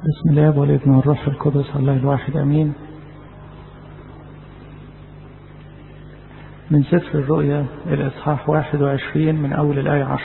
بسم الله والابن والروح القدس الله الواحد امين من سفر الرؤيا الاصحاح 21 من اول الايه 10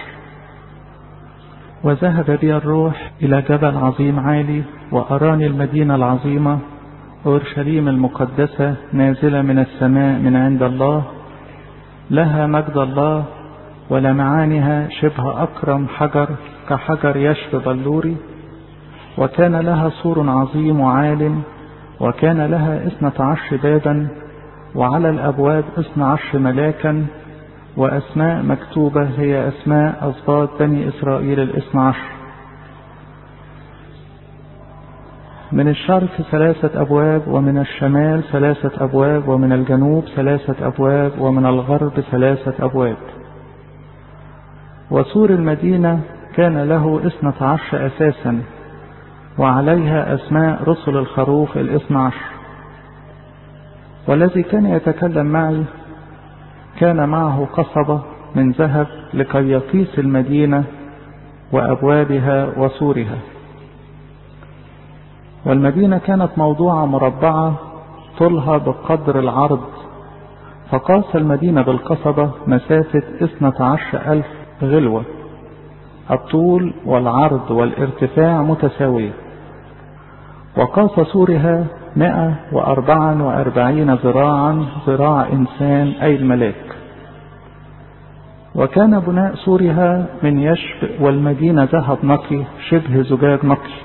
وذهب بي الروح الى جبل عظيم عالي واراني المدينه العظيمه اورشليم المقدسه نازله من السماء من عند الله لها مجد الله ولمعانها شبه اكرم حجر كحجر يشب بلوري وكان لها سور عظيم وعال وكان لها اثنة عشر بابا وعلى الأبواب اثنى عشر ملاكا وأسماء مكتوبة هي أسماء أصباط بني إسرائيل الاثنى عشر من الشرق ثلاثة أبواب ومن الشمال ثلاثة أبواب ومن الجنوب ثلاثة أبواب ومن الغرب ثلاثة أبواب وسور المدينة كان له اثنة عشر أساسا وعليها أسماء رسل الخروف الاثنى عشر والذي كان يتكلم معي كان معه قصبة من ذهب لكي يقيس المدينة وأبوابها وسورها والمدينة كانت موضوعة مربعة طولها بقدر العرض فقاس المدينة بالقصبة مسافة اثنة عشر ألف غلوة الطول والعرض والارتفاع متساوية وقاس سورها مائة وأربعا وأربعين ذراعا ذراع إنسان أي الملاك وكان بناء سورها من يشب والمدينة ذهب نقي شبه زجاج نقي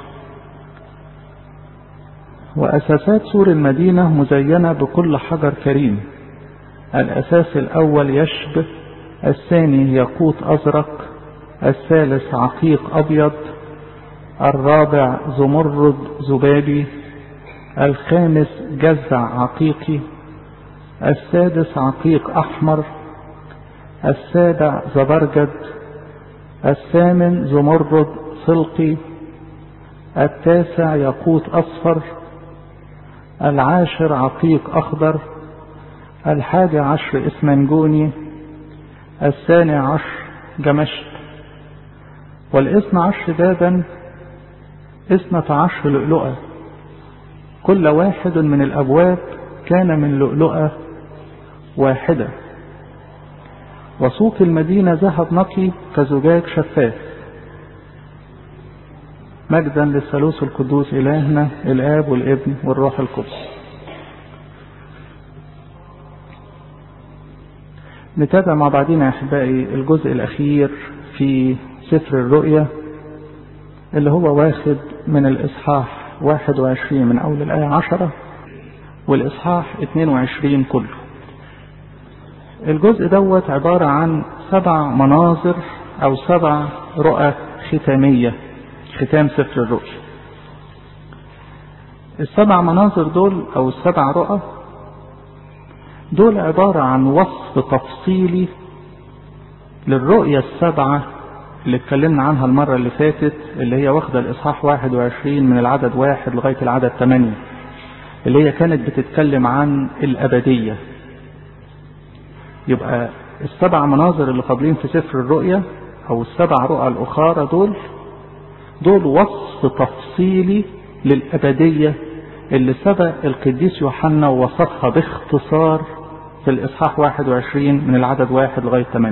وأساسات سور المدينة مزينة بكل حجر كريم الأساس الأول يشب الثاني ياقوت أزرق الثالث عقيق أبيض الرابع زمرد زبابي الخامس جزع عقيقي السادس عقيق أحمر السابع زبرجد الثامن زمرد صلقي التاسع ياقوت أصفر العاشر عقيق أخضر الحادي عشر إسمنجوني الثاني عشر جمشت والاثنى عشر بابا اثنة عشر لؤلؤة كل واحد من الأبواب كان من لؤلؤة واحدة وسوق المدينة ذهب نقي كزجاج شفاف مجدا للثالوث القدوس إلهنا الآب والابن والروح القدس نتابع مع بعضنا يا أحبائي الجزء الأخير في سفر الرؤيا اللي هو واخد من الإصحاح 21 من أول الآية 10 والإصحاح 22 كله الجزء دوت عبارة عن سبع مناظر أو سبع رؤى ختامية ختام سفر الرؤيا السبع مناظر دول أو السبع رؤى دول عبارة عن وصف تفصيلي للرؤية السبعة اللي اتكلمنا عنها المرة اللي فاتت اللي هي واخدة الإصحاح 21 من العدد واحد لغاية العدد 8 اللي هي كانت بتتكلم عن الأبدية يبقى السبع مناظر اللي قابلين في سفر الرؤيا أو السبع رؤى الأخرى دول دول وصف تفصيلي للأبدية اللي سبق القديس يوحنا ووصفها باختصار في الإصحاح 21 من العدد واحد لغاية 8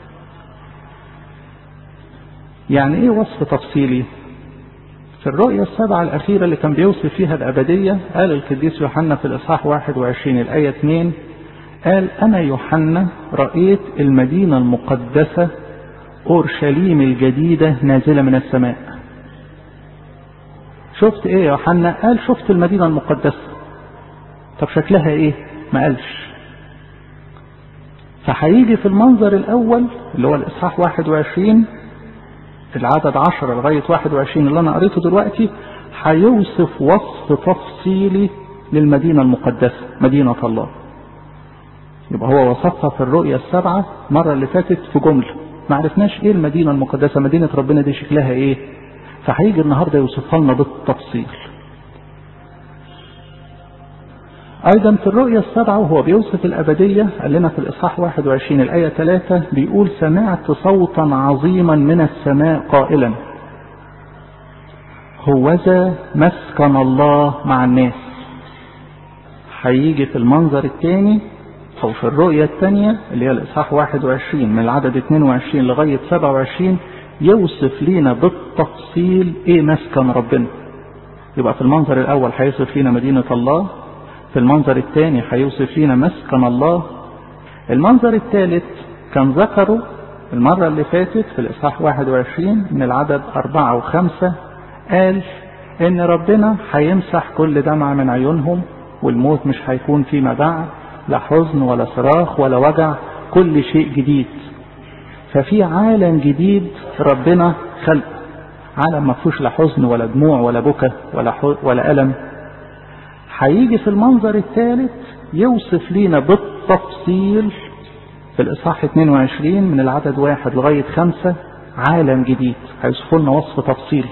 يعني ايه وصف تفصيلي في الرؤية السبعة الأخيرة اللي كان بيوصف فيها الأبدية قال القديس يوحنا في الإصحاح 21 الآية 2 قال أنا يوحنا رأيت المدينة المقدسة أورشليم الجديدة نازلة من السماء شفت ايه يا يوحنا قال شفت المدينة المقدسة طب شكلها ايه ما قالش فهيجي في المنظر الأول اللي هو الإصحاح 21 العدد 10 لغاية 21 اللي أنا قريته دلوقتي هيوصف وصف تفصيلي للمدينة المقدسة مدينة الله يبقى هو وصفها في الرؤية السبعة مرة اللي فاتت في جملة ما عرفناش ايه المدينة المقدسة مدينة ربنا دي شكلها ايه فهيجي النهاردة يوصفها لنا بالتفصيل أيضا في الرؤية السبعة وهو بيوصف الأبدية قال لنا في الإصحاح 21 الآية 3 بيقول سمعت صوتا عظيما من السماء قائلا هوذا مسكن الله مع الناس هيجي في المنظر الثاني أو في الرؤية الثانية اللي هي الإصحاح 21 من العدد 22 لغاية 27 يوصف لينا بالتفصيل إيه مسكن ربنا يبقى في المنظر الأول هيوصف لينا مدينة الله في المنظر الثاني هيوصف لينا مسكن الله المنظر الثالث كان ذكره المرة اللي فاتت في الإصحاح 21 من العدد أربعة وخمسة قال إن ربنا هيمسح كل دمعة من عيونهم والموت مش هيكون فيما بعد لا حزن ولا صراخ ولا وجع كل شيء جديد ففي عالم جديد ربنا خلقه عالم ما فيهوش لا حزن ولا دموع ولا بكى ولا ولا ألم هيجي في المنظر الثالث يوصف لينا بالتفصيل في الإصحاح 22 من العدد واحد لغاية خمسة عالم جديد هيوصفوا لنا وصف تفصيلي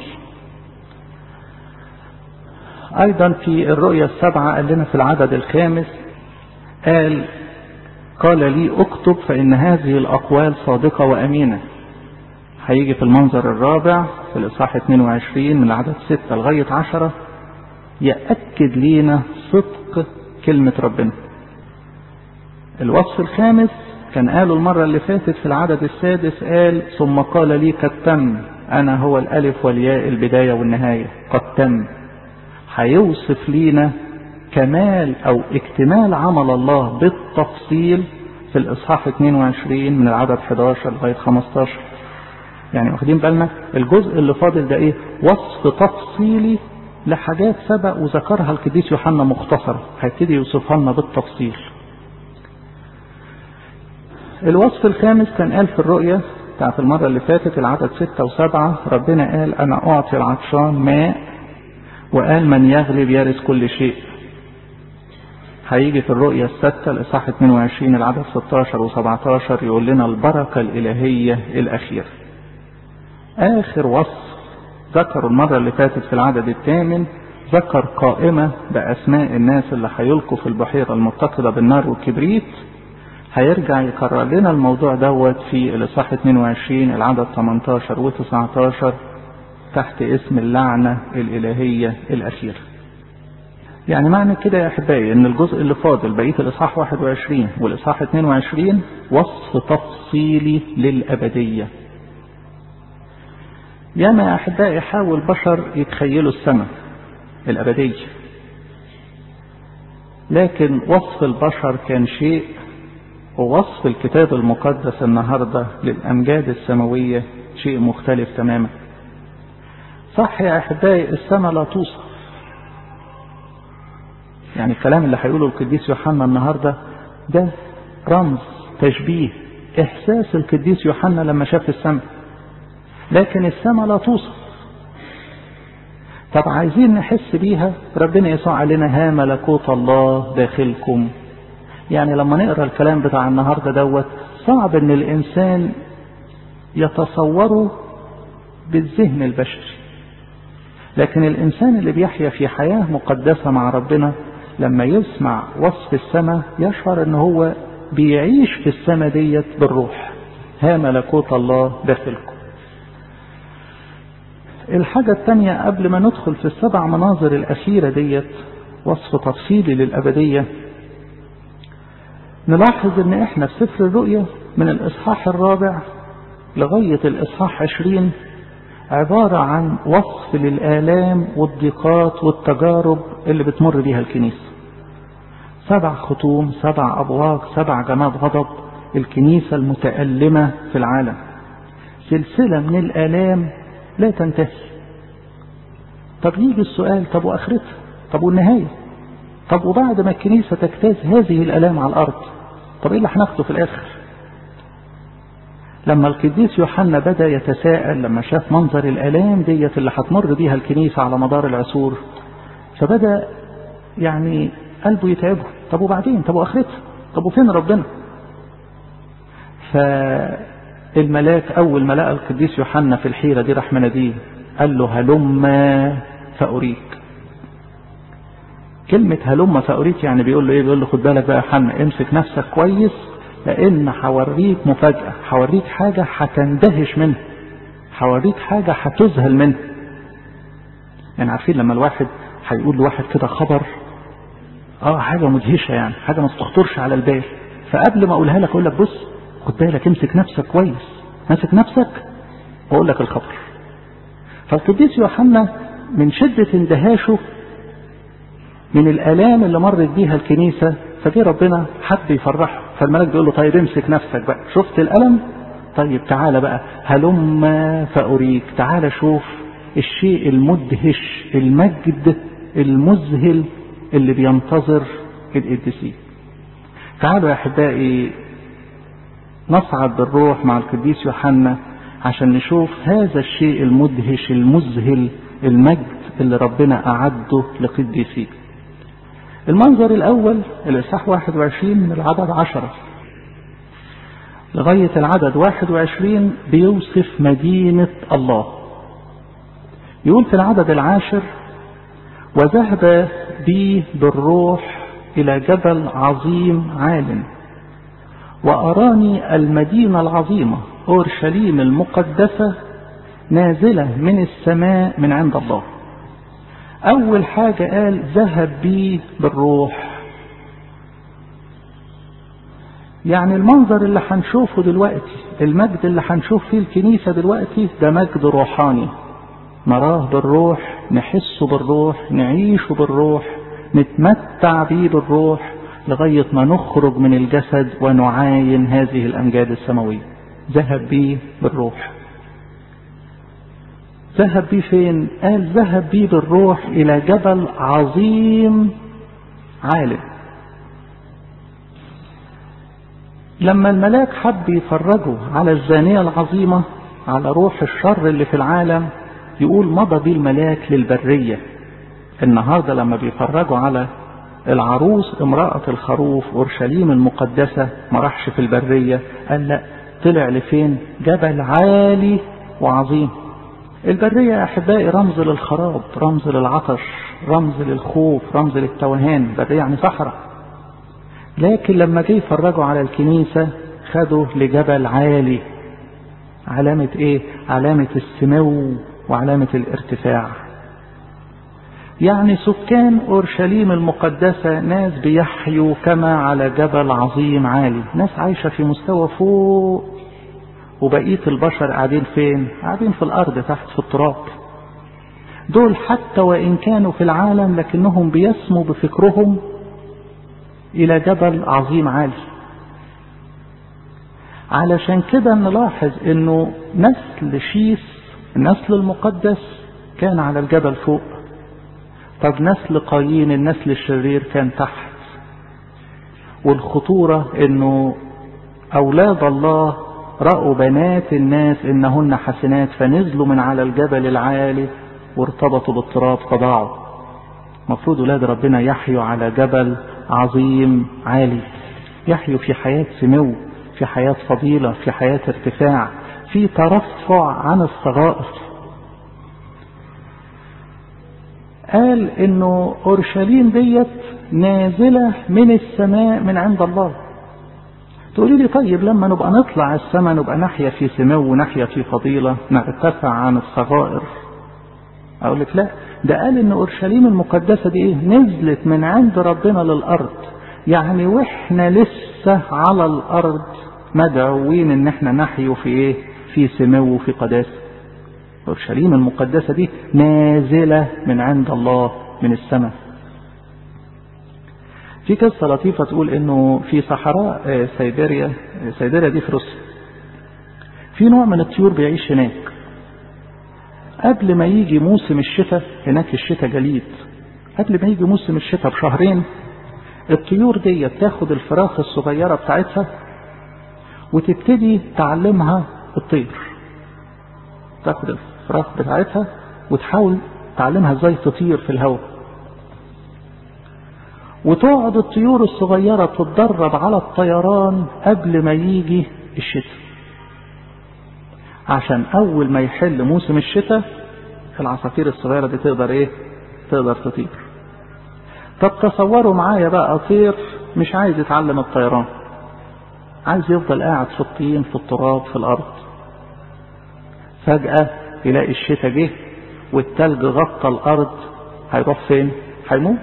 أيضا في الرؤية السبعة قال لنا في العدد الخامس قال قال لي اكتب فإن هذه الأقوال صادقة وأمينة هيجي في المنظر الرابع في الإصحاح 22 من العدد 6 لغاية 10 يأكد لينا صدق كلمة ربنا الوصف الخامس كان قاله المرة اللي فاتت في العدد السادس قال ثم قال لي قد تم أنا هو الألف والياء البداية والنهاية قد تم هيوصف لينا كمال أو اكتمال عمل الله بالتفصيل في الإصحاح 22 من العدد 11 لغاية 15 يعني واخدين بالنا الجزء اللي فاضل ده ايه وصف تفصيلي لحاجات سبق وذكرها القديس يوحنا مختصرة هيبتدي يوصفها لنا بالتفصيل الوصف الخامس كان قال في الرؤية بتاعت المرة اللي فاتت العدد ستة وسبعة ربنا قال أنا أعطي العطشان ماء وقال من يغلب يرث كل شيء هيجي في الرؤية الستة الإصحاح 22 العدد 16 و17 يقول لنا البركة الإلهية الأخيرة آخر وصف ذكروا المرة اللي فاتت في العدد الثامن ذكر قائمة بأسماء الناس اللي هيلقوا في البحيرة المتقدة بالنار والكبريت هيرجع يكرر لنا الموضوع دوت في الإصحاح 22 العدد 18 و19 تحت اسم اللعنة الإلهية الأخيرة يعني معنى كده يا أحبائي إن الجزء اللي فاضل بقية الإصحاح 21 والإصحاح 22 وصف تفصيلي للأبدية ياما يا أحبائي حاول بشر يتخيلوا السماء الأبدية لكن وصف البشر كان شيء ووصف الكتاب المقدس النهاردة للأمجاد السماوية شيء مختلف تماما صح يا أحبائي السماء لا توصف يعني الكلام اللي هيقوله القديس يوحنا النهاردة ده رمز تشبيه إحساس القديس يوحنا لما شاف السماء لكن السماء لا توصف طب عايزين نحس بيها ربنا يسوع علينا ها ملكوت الله داخلكم يعني لما نقرا الكلام بتاع النهارده دوت صعب ان الانسان يتصوره بالذهن البشري لكن الانسان اللي بيحيا في حياه مقدسه مع ربنا لما يسمع وصف السماء يشعر ان هو بيعيش في السماء ديت بالروح ها ملكوت الله داخلكم الحاجة الثانية قبل ما ندخل في السبع مناظر الأخيرة ديت وصف تفصيلي للأبدية نلاحظ ان احنا في سفر الرؤيا من الاصحاح الرابع لغاية الاصحاح عشرين عبارة عن وصف للآلام والضيقات والتجارب اللي بتمر بيها الكنيسة سبع ختوم سبع أبواق سبع جماد غضب الكنيسة المتألمة في العالم سلسلة من الآلام لا تنتهي طب يجي السؤال طب وآخرتها طب والنهاية طب وبعد ما الكنيسة تجتاز هذه الآلام على الأرض طب إيه اللي هناخده في الآخر لما القديس يوحنا بدأ يتساءل لما شاف منظر الآلام ديت اللي هتمر بيها الكنيسة على مدار العصور فبدأ يعني قلبه يتعبه طب وبعدين طب وآخرتها طب وفين ربنا فالملاك أول ما لقى القديس يوحنا في الحيرة دي راح مناديه قال له هلما فأريك كلمة هلما فأريك يعني بيقول له ايه بيقول له خد بالك بقى يا حنا امسك نفسك كويس لان هوريك مفاجأة هوريك حاجة هتندهش منها هوريك حاجة هتذهل منها يعني عارفين لما الواحد هيقول لواحد كده خبر اه حاجة مدهشة يعني حاجة ما تخطرش على البال فقبل ما اقولها لك اقول لك بص خد بالك امسك نفسك كويس ماسك نفسك واقول لك الخبر فالقديس يوحنا من شدة اندهاشه من الآلام اللي مرت بيها الكنيسة فجه ربنا حب يفرحه فالملك بيقول له طيب امسك نفسك بقى شفت الألم طيب تعالى بقى هلم فأريك تعالى شوف الشيء المدهش المجد المذهل اللي بينتظر القديسين تعالوا يا أحبائي نصعد بالروح مع القديس يوحنا عشان نشوف هذا الشيء المدهش المذهل المجد اللي ربنا أعده لقديسيه المنظر الأول الإصحاح 21 من العدد 10 لغاية العدد 21 بيوصف مدينة الله يقول في العدد العاشر وذهب بي بالروح إلى جبل عظيم عال وأراني المدينة العظيمة أورشليم المقدسة نازلة من السماء من عند الله أول حاجة قال ذهب بي بالروح يعني المنظر اللي هنشوفه دلوقتي المجد اللي هنشوف فيه الكنيسة دلوقتي ده مجد روحاني نراه بالروح نحسه بالروح نعيشه بالروح نتمتع بيه بالروح لغاية ما نخرج من الجسد ونعاين هذه الأمجاد السماوية ذهب بيه بالروح ذهب بيه فين قال ذهب بيه بالروح إلى جبل عظيم عالم لما الملاك حب يفرجوا على الزانية العظيمة على روح الشر اللي في العالم يقول مضى بيه الملاك للبرية النهاردة لما بيفرجوا على العروس امرأة الخروف أورشليم المقدسة ما راحش في البرية قال لا طلع لفين جبل عالي وعظيم البرية يا أحبائي رمز للخراب رمز للعطش رمز للخوف رمز للتوهان برية يعني صحراء لكن لما جه يفرجوا على الكنيسة خدوا لجبل عالي علامة ايه علامة السمو وعلامة الارتفاع يعني سكان أورشليم المقدسة ناس بيحيوا كما على جبل عظيم عالي ناس عايشة في مستوى فوق وبقية البشر قاعدين فين قاعدين في الأرض تحت في التراب دول حتى وإن كانوا في العالم لكنهم بيسموا بفكرهم إلى جبل عظيم عالي علشان كده نلاحظ انه نسل شيس النسل المقدس كان على الجبل فوق طب نسل قايين النسل الشرير كان تحت والخطورة انه اولاد الله رأوا بنات الناس انهن حسنات فنزلوا من على الجبل العالي وارتبطوا بالتراب فضاعوا مفروض ولاد ربنا يحيوا على جبل عظيم عالي يحيوا في حياة سمو في حياة فضيلة في حياة ارتفاع في ترفع عن الصغائر قال انه اورشليم ديت نازلة من السماء من عند الله تقولي لي طيب لما نبقى نطلع السماء نبقى ناحية في سمو وناحية في فضيلة نرتفع عن الصغائر اقول لك لا ده قال ان اورشليم المقدسة دي ايه نزلت من عند ربنا للارض يعني واحنا لسه على الارض مدعوين ان احنا نحيوا في ايه في سمو وفي قداسة اورشليم المقدسة دي نازلة من عند الله من السماء في قصة لطيفة تقول انه في صحراء سيبيريا سيبيريا دي في روسيا في نوع من الطيور بيعيش هناك قبل ما يجي موسم الشتاء هناك الشتاء جليد قبل ما يجي موسم الشتاء بشهرين الطيور دي تاخد الفراخ الصغيرة بتاعتها وتبتدي تعلمها الطير تاخد الفراخ بتاعتها وتحاول تعلمها ازاي تطير في الهواء وتقعد الطيور الصغيرة تتدرب على الطيران قبل ما يجي الشتاء عشان أول ما يحل موسم الشتاء العصافير الصغيرة دي تقدر إيه؟ تقدر تطير. طب تصوروا معايا بقى طير مش عايز يتعلم الطيران. عايز يفضل قاعد في الطين في التراب في الأرض. فجأة يلاقي الشتاء جه والتلج غطى الارض هيروح فين هيموت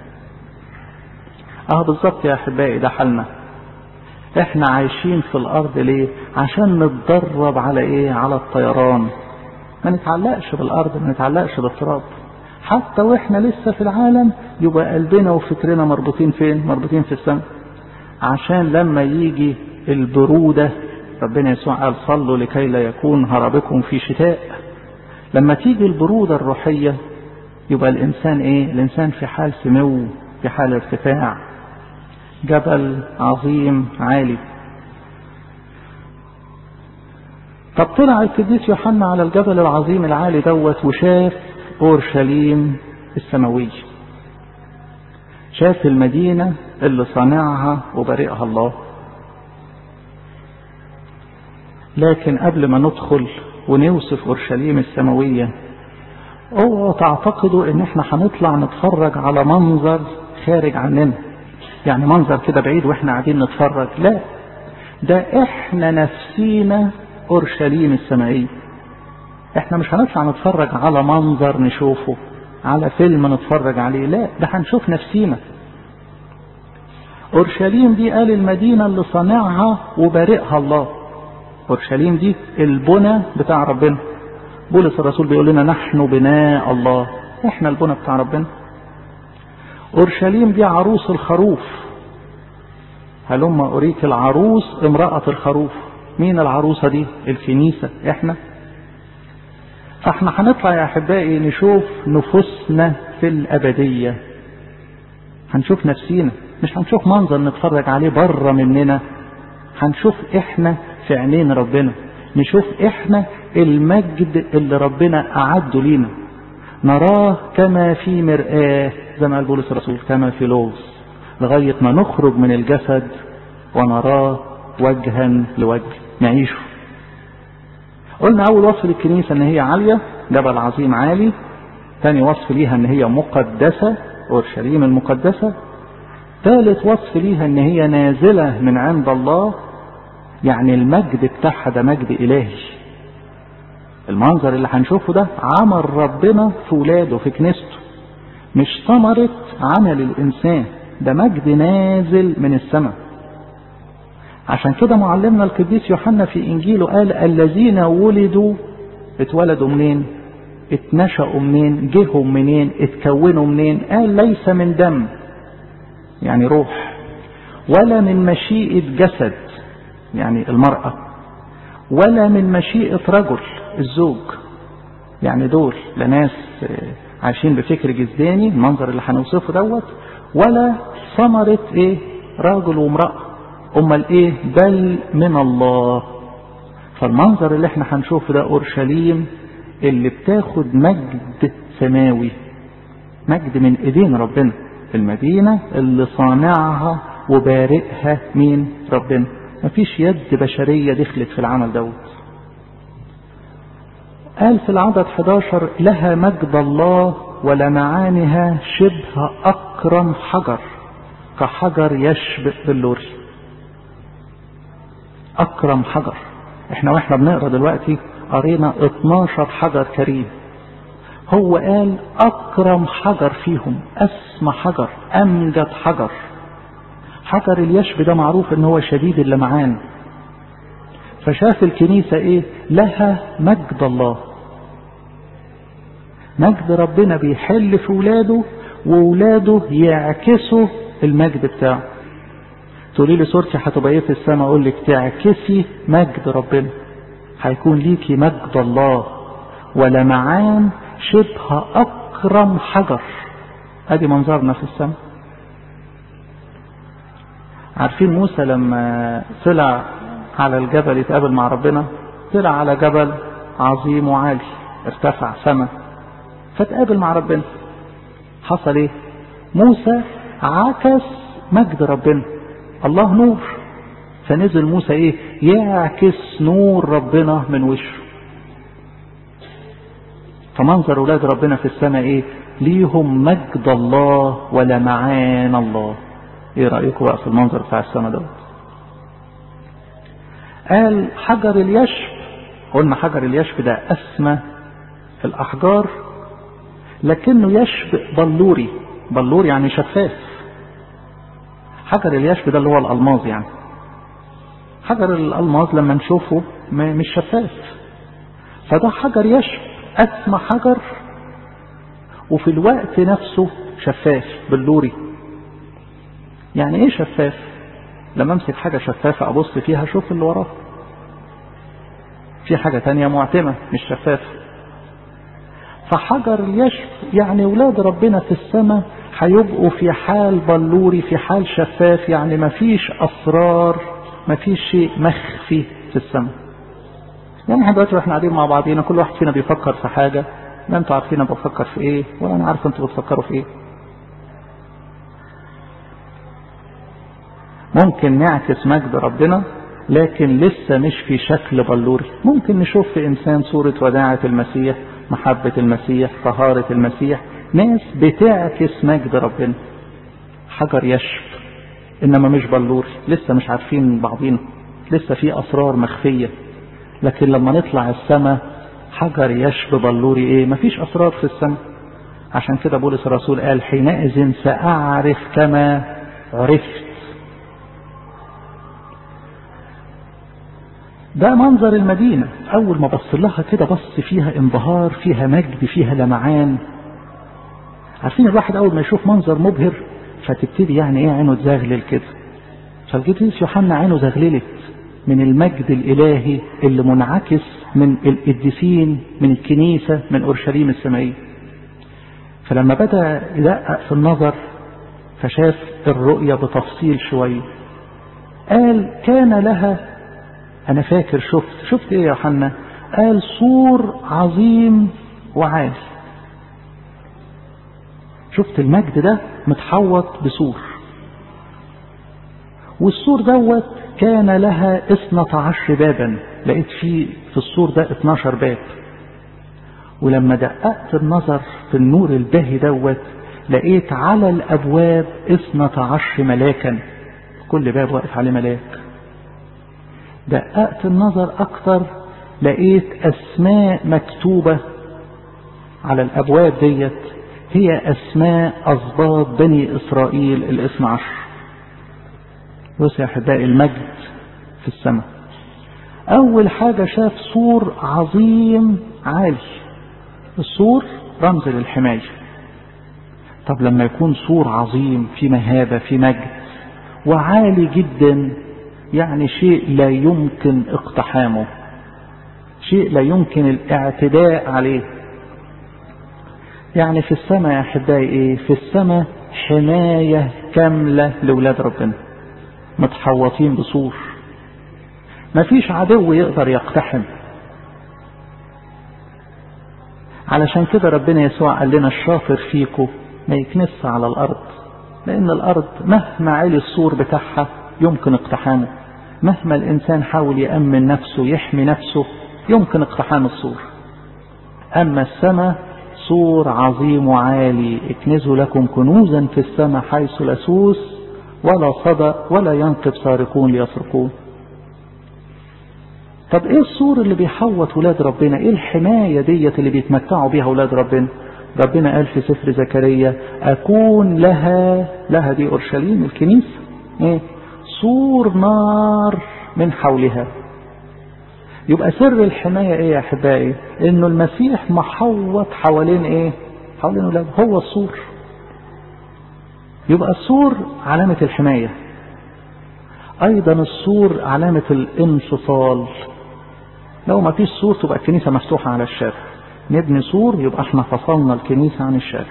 اه بالظبط يا احبائي ده حالنا احنا عايشين في الارض ليه عشان نتدرب على ايه على الطيران ما نتعلقش بالارض ما نتعلقش بالتراب حتى واحنا لسه في العالم يبقى قلبنا وفكرنا مربوطين فين مربوطين في السماء عشان لما يجي البرودة ربنا يسوع قال صلوا لكي لا يكون هربكم في شتاء لما تيجي البرودة الروحية يبقى الإنسان إيه الإنسان في حال سمو في حال ارتفاع جبل عظيم عالي طب طلع القديس يوحنا على الجبل العظيم العالي دوت وشاف اورشليم السماويه شاف المدينه اللي صانعها وبارئها الله لكن قبل ما ندخل ونوصف اورشليم السماويه اوعوا تعتقدوا ان احنا هنطلع نتفرج على منظر خارج عننا يعني منظر كده بعيد واحنا قاعدين نتفرج لا ده احنا نفسينا اورشليم السمائيه احنا مش هنطلع نتفرج على منظر نشوفه على فيلم نتفرج عليه لا ده هنشوف نفسينا اورشليم دي قال المدينه اللي صانعها وبارئها الله اورشليم دي البنى بتاع ربنا بولس الرسول بيقول لنا نحن بناء الله احنا البنى بتاع ربنا اورشليم دي عروس الخروف هلما اريك العروس امراه الخروف مين العروسه دي الكنيسه احنا فاحنا هنطلع يا احبائي نشوف نفوسنا في الابديه هنشوف نفسينا مش هنشوف منظر نتفرج عليه بره مننا هنشوف احنا في عينين ربنا نشوف احنا المجد اللي ربنا اعده لينا نراه كما في مرآة زي ما قال بولس الرسول كما في لوز لغاية ما نخرج من الجسد ونراه وجها لوجه نعيشه قلنا أول وصف للكنيسة إن هي عالية جبل عظيم عالي ثاني وصف ليها إن هي مقدسة أورشليم المقدسة ثالث وصف ليها إن هي نازلة من عند الله يعني المجد بتاعها ده مجد إلهي المنظر اللي هنشوفه ده عمل ربنا في ولاده في كنيسته مش ثمرة عمل الإنسان ده مجد نازل من السماء عشان كده معلمنا القديس يوحنا في إنجيله قال الذين ولدوا اتولدوا منين اتنشأوا منين جهوا منين اتكونوا منين قال ليس من دم يعني روح ولا من مشيئة جسد يعني المرأة ولا من مشيئة رجل الزوج يعني دول لا ناس عايشين بفكر جسداني المنظر اللي هنوصفه دوت ولا ثمرة ايه راجل وامرأة امال ايه بل من الله فالمنظر اللي احنا هنشوفه ده اورشليم اللي بتاخد مجد سماوي مجد من ايدين ربنا المدينة اللي صانعها وبارئها مين ربنا مفيش يد بشرية دخلت في العمل دوت قال في العدد 11 لها مجد الله ولمعانها شبه أكرم حجر كحجر يشبه باللوري أكرم حجر احنا واحنا بنقرا دلوقتي قرينا 12 حجر كريم هو قال أكرم حجر فيهم أسمى حجر أمجد حجر حجر اليشب ده معروف ان هو شديد اللمعان فشاف الكنيسة ايه لها مجد الله مجد ربنا بيحل في ولاده وولاده يعكسوا المجد بتاعه تقولي لي صورتي هتبقى ايه في السماء اقول لك تعكسي مجد ربنا هيكون ليكي مجد الله ولمعان شبه اكرم حجر ادي منظرنا في السماء عارفين موسى لما طلع على الجبل يتقابل مع ربنا طلع على جبل عظيم وعالي ارتفع سما فتقابل مع ربنا حصل ايه موسى عكس مجد ربنا الله نور فنزل موسى ايه يعكس نور ربنا من وشه فمنظر اولاد ربنا في السماء ايه ليهم مجد الله ولمعان الله ايه رايكم بقى في المنظر بتاع السماء دوت قال حجر اليشب قلنا حجر اليشب ده اسمى الاحجار لكنه يشبه بلوري بلور يعني شفاف حجر اليشب ده اللي هو الألماظ يعني حجر الألماظ لما نشوفه مش شفاف فده حجر يشب أسمى حجر وفي الوقت نفسه شفاف بلوري يعني ايه شفاف لما امسك حاجة شفافة ابص فيها اشوف اللي وراها في حاجة تانية معتمة مش شفافة فحجر اليشب يعني ولاد ربنا في السماء هيبقوا في حال بلوري في حال شفاف يعني مفيش اسرار مفيش شيء مخفي في السماء يعني احنا دلوقتي واحنا قاعدين مع بعضينا كل واحد فينا بيفكر في حاجة لا انتوا عارفين انا بفكر في ايه ولا انا عارف انتوا بتفكروا في ايه ممكن نعكس مجد ربنا لكن لسه مش في شكل بلوري ممكن نشوف في انسان صورة وداعة المسيح محبة المسيح طهارة المسيح ناس بتعكس مجد ربنا حجر يشب انما مش بلوري لسه مش عارفين بعضينا لسه في اسرار مخفية لكن لما نطلع السماء حجر يشب بلوري ايه مفيش اسرار في السماء عشان كده بولس الرسول قال حينئذ سأعرف كما عرفت ده منظر المدينة أول ما بص لها كده بص فيها انبهار فيها مجد فيها لمعان عارفين الواحد أول ما يشوف منظر مبهر فتبتدي يعني إيه عينه تزغلل كده فالقديس يوحنا عينه زغللت من المجد الإلهي اللي منعكس من القديسين من الكنيسة من أورشليم السمائية فلما بدأ يدقق في النظر فشاف الرؤية بتفصيل شوية قال كان لها أنا فاكر شفت شفت إيه يا يوحنا قال سور عظيم وعالي شفت المجد ده متحوط بسور والسور دوت كان لها اثنة عشر بابا لقيت فيه في السور ده 12 باب ولما دققت النظر في النور الباهي دوت لقيت على الابواب اثنة عشر ملاكا كل باب واقف عليه ملاك دققت النظر اكتر لقيت اسماء مكتوبة على الابواب ديت هي اسماء اسباط بني اسرائيل الاثنى عشر بص يا احبائي المجد في السماء اول حاجة شاف سور عظيم عالي السور رمز للحماية طب لما يكون سور عظيم في مهابة في مجد وعالي جدا يعني شيء لا يمكن اقتحامه شيء لا يمكن الاعتداء عليه يعني في السماء يا احبائي ايه في السماء حماية كاملة لولاد ربنا متحوطين بسور مفيش عدو يقدر يقتحم علشان كده ربنا يسوع قال لنا الشاطر فيكم ما يكنس على الارض لان الارض مهما علي السور بتاعها يمكن اقتحامه مهما الانسان حاول يامن نفسه يحمي نفسه يمكن اقتحام السور اما السماء سور عظيم وعالي اكنزوا لكم كنوزا في السماء حيث لسوس ولا صدى ولا ينقب سارقون ليسرقون طب ايه السور اللي بيحوط ولاد ربنا ايه الحماية ديت اللي بيتمتعوا بيها ولاد ربنا ربنا قال في سفر زكريا اكون لها لها دي اورشليم الكنيسة ايه سور نار من حولها يبقى سر الحماية ايه يا احبائي انه المسيح محوط حوالين ايه حوالين ولاده هو السور يبقى السور علامة الحماية ايضا السور علامة الانفصال لو ما فيش سور تبقى الكنيسة مفتوحة على الشارع نبني سور يبقى احنا فصلنا الكنيسة عن الشارع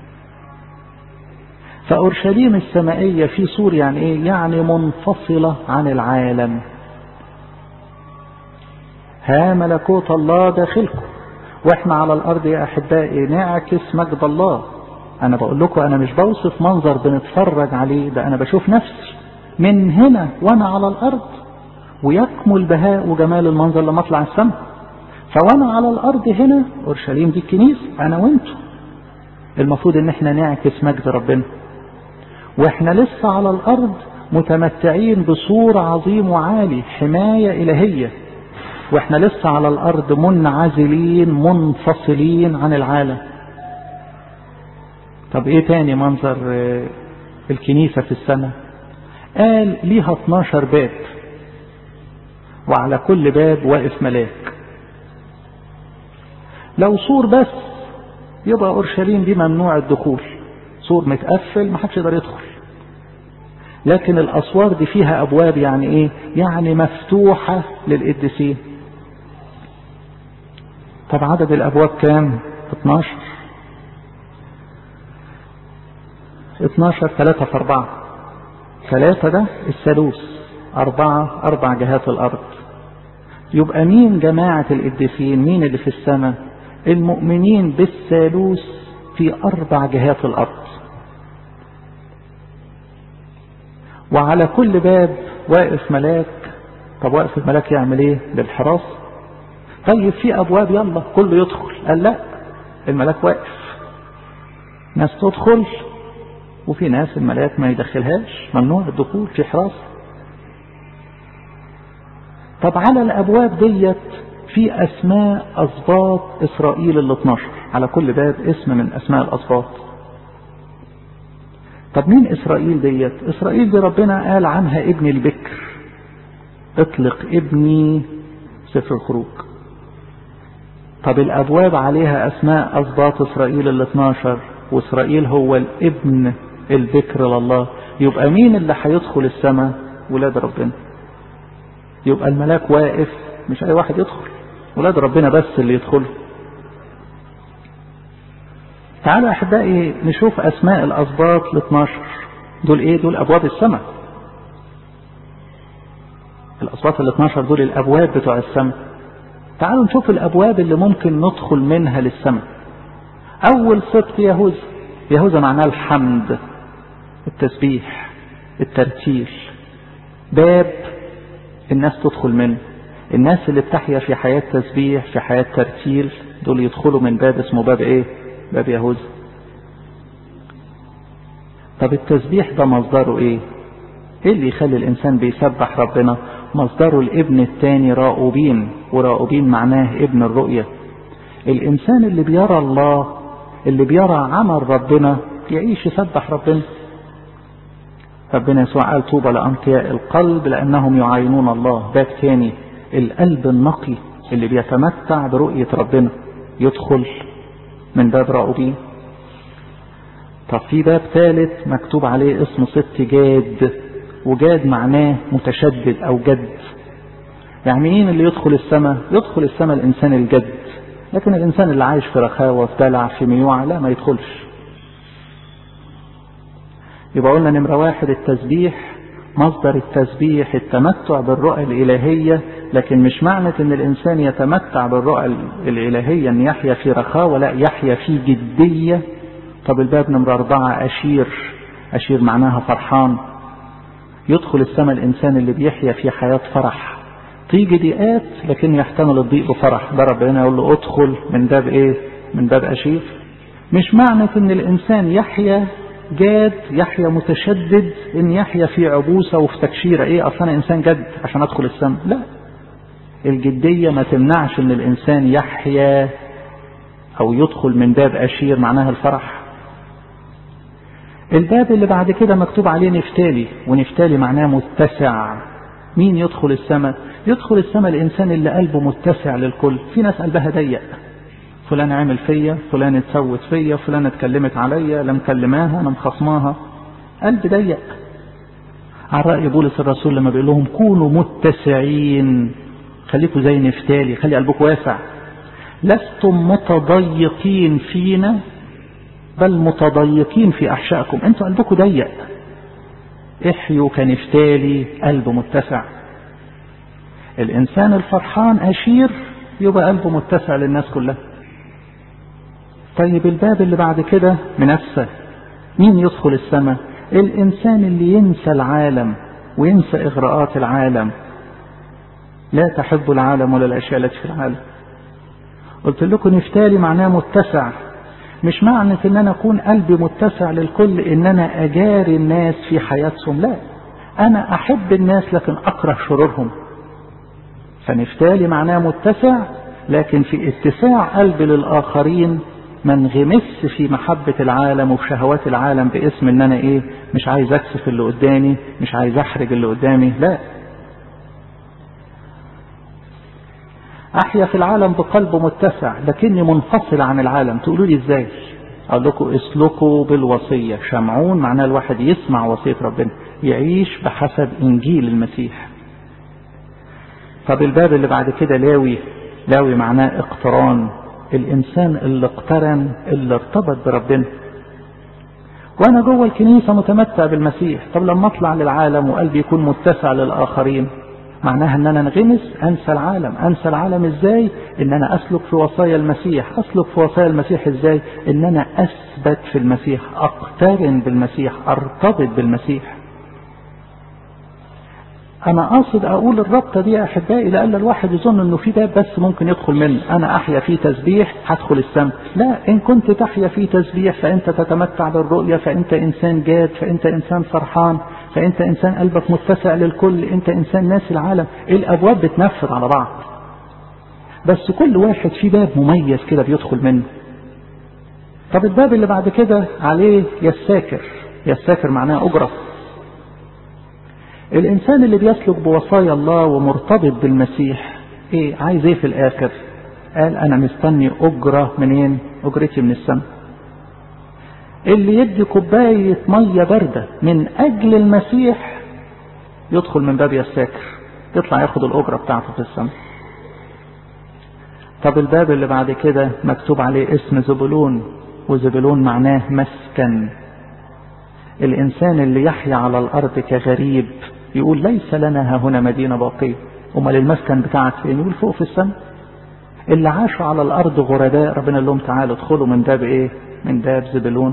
فأورشليم السمائية في سور يعني ايه يعني منفصلة عن العالم ها ملكوت الله داخلكم واحنا على الارض يا احبائي نعكس مجد الله انا بقول لكم انا مش بوصف منظر بنتفرج عليه ده انا بشوف نفسي من هنا وانا على الارض ويكمل بهاء وجمال المنظر لما اطلع السماء فوانا على الارض هنا اورشليم دي الكنيسه انا وانتم المفروض ان احنا نعكس مجد ربنا واحنا لسه على الارض متمتعين بصور عظيم وعالي حمايه الهيه واحنا لسه على الارض منعزلين منفصلين عن العالم طب ايه تاني منظر الكنيسة في السماء قال ليها 12 باب وعلى كل باب واقف ملاك لو سور بس يبقى اورشليم دي ممنوع الدخول سور متقفل ما حدش يقدر يدخل لكن الاسوار دي فيها ابواب يعني ايه يعني مفتوحة للقديسين طب عدد الابواب كام 12 12 3 في 4 ثلاثة ده الثالوث أربعة أربع جهات الأرض يبقى مين جماعة القديسين مين اللي في السماء المؤمنين بالثالوث في أربع جهات الأرض وعلى كل باب واقف ملاك طب واقف الملاك يعمل ايه للحراس طيب في ابواب يلا كله يدخل قال لا الملاك واقف ناس تدخل وفي ناس الملاك ما يدخلهاش ممنوع الدخول في حراس طب على الابواب ديت في اسماء اسباط اسرائيل ال 12 على كل باب اسم من اسماء الاسباط طب مين اسرائيل ديت اسرائيل دي ربنا قال عنها ابن البكر اطلق ابني سفر الخروج طب الابواب عليها اسماء اسباط اسرائيل ال 12 واسرائيل هو الابن البكر لله يبقى مين اللي هيدخل السماء ولاد ربنا يبقى الملاك واقف مش اي واحد يدخل ولاد ربنا بس اللي يدخلوا تعالوا احبائي نشوف اسماء الاسباط ال 12 دول ايه دول ابواب السماء الاسباط ال 12 دول الابواب بتوع السماء تعالوا نشوف الابواب اللي ممكن ندخل منها للسماء اول سبط يهوذا يهوذا معناه الحمد التسبيح الترتيل باب الناس تدخل منه الناس اللي بتحيا في حياة تسبيح في حياة ترتيل دول يدخلوا من باب اسمه باب ايه باب يهوذا طب التسبيح ده مصدره ايه ايه اللي يخلي الانسان بيسبح ربنا مصدره الابن الثاني راؤوبين وراؤوبين معناه ابن الرؤية الانسان اللي بيرى الله اللي بيرى عمل ربنا يعيش يسبح ربنا ربنا يسوع قال طوبى لأنقياء القلب لأنهم يعاينون الله باب تاني القلب النقي اللي بيتمتع برؤية ربنا يدخل من باب راؤوبين طب في باب ثالث مكتوب عليه اسم ست جاد وجاد معناه متشدد او جد يعني مين اللي يدخل السماء يدخل السماء الانسان الجد لكن الانسان اللي عايش في رخاوة في دلع في ميوعة لا ما يدخلش يبقى قلنا نمرة واحد التسبيح مصدر التسبيح التمتع بالرؤى الإلهية لكن مش معنى ان الانسان يتمتع بالرؤى الإلهية ان يحيا في رخاوة لا يحيا في جدية طب الباب نمرة أربعة أشير أشير معناها فرحان يدخل السماء الإنسان اللي بيحيا في حياة فرح تيجي ضيقات لكن يحتمل الضيق بفرح ده ربنا يقول له ادخل من باب ايه من باب أشير مش معنى ان الإنسان يحيا جاد يحيا متشدد ان يحيا في عبوسة وفي تكشيرة ايه اصلا انسان جد عشان ادخل السماء لا الجدية ما تمنعش ان الانسان يحيا او يدخل من باب اشير معناها الفرح الباب اللي بعد كده مكتوب عليه نفتالي ونفتالي معناه متسع مين يدخل السماء يدخل السماء الانسان اللي قلبه متسع للكل في ناس قلبها ضيق فلان عمل فيا فلان اتسوت فيا فلان اتكلمت عليا لا مكلماها انا مخصماها قلب ضيق على رأي بولس الرسول لما بيقول لهم كونوا متسعين خليكم زي نفتالي خلي قلبكم واسع لستم متضيقين فينا بل متضيقين في أحشائكم انتوا قلبكم ضيق احيوا كنفتالي قلب متسع الإنسان الفرحان أشير يبقى قلبه متسع للناس كلها طيب الباب اللي بعد كده منسى مين يدخل السماء الإنسان اللي ينسى العالم وينسى إغراءات العالم لا تحب العالم ولا الأشياء التي في العالم قلت لكم نفتالي معناه متسع مش معنى ان انا اكون قلبي متسع للكل ان انا اجاري الناس في حياتهم لا انا احب الناس لكن اكره شرورهم فنفتالي معناه متسع لكن في اتساع قلبي للاخرين ما انغمس في محبة العالم وفي شهوات العالم باسم ان انا ايه مش عايز اكسف اللي قدامي مش عايز احرج اللي قدامي لا احيا في العالم بقلب متسع لكني منفصل عن العالم تقولوا لي ازاي اقول لكم اسلكوا بالوصية شمعون معناه الواحد يسمع وصية ربنا يعيش بحسب انجيل المسيح طب الباب اللي بعد كده لاوي لاوي معناه اقتران الانسان اللي اقترن اللي ارتبط بربنا وانا جوه الكنيسة متمتع بالمسيح طب لما اطلع للعالم وقلبي يكون متسع للاخرين معناها ان انا انغمس انسى العالم انسى العالم ازاي ان انا اسلك في وصايا المسيح اسلك في وصايا المسيح ازاي ان انا اثبت في المسيح اقترن بالمسيح ارتبط بالمسيح انا قاصد اقول الربطة دي يا احبائي لألا الواحد يظن انه في باب بس ممكن يدخل منه انا احيا فيه تسبيح هدخل السماء لا ان كنت تحيا فيه تسبيح فانت تتمتع بالرؤية فانت انسان جاد فانت انسان فرحان فانت انسان قلبك متسع للكل انت انسان ناس العالم الابواب بتنفذ على بعض بس كل واحد في باب مميز كده بيدخل منه طب الباب اللي بعد كده عليه يساكر يساكر معناه اجره الانسان اللي بيسلك بوصايا الله ومرتبط بالمسيح ايه عايز ايه في الاخر قال انا مستني اجرة منين اجرتي من السماء اللي يدي كوباية مية باردة من اجل المسيح يدخل من باب يساكر يطلع ياخد الاجرة بتاعته في السماء طب الباب اللي بعد كده مكتوب عليه اسم زبلون وزبلون معناه مسكن الانسان اللي يحيا على الارض كغريب يقول ليس لنا ها هنا مدينة باقية امال المسكن بتاعك فين يقول فوق في السماء اللي عاشوا على الارض غرباء ربنا قال لهم تعالوا ادخلوا من باب ايه من باب زبلون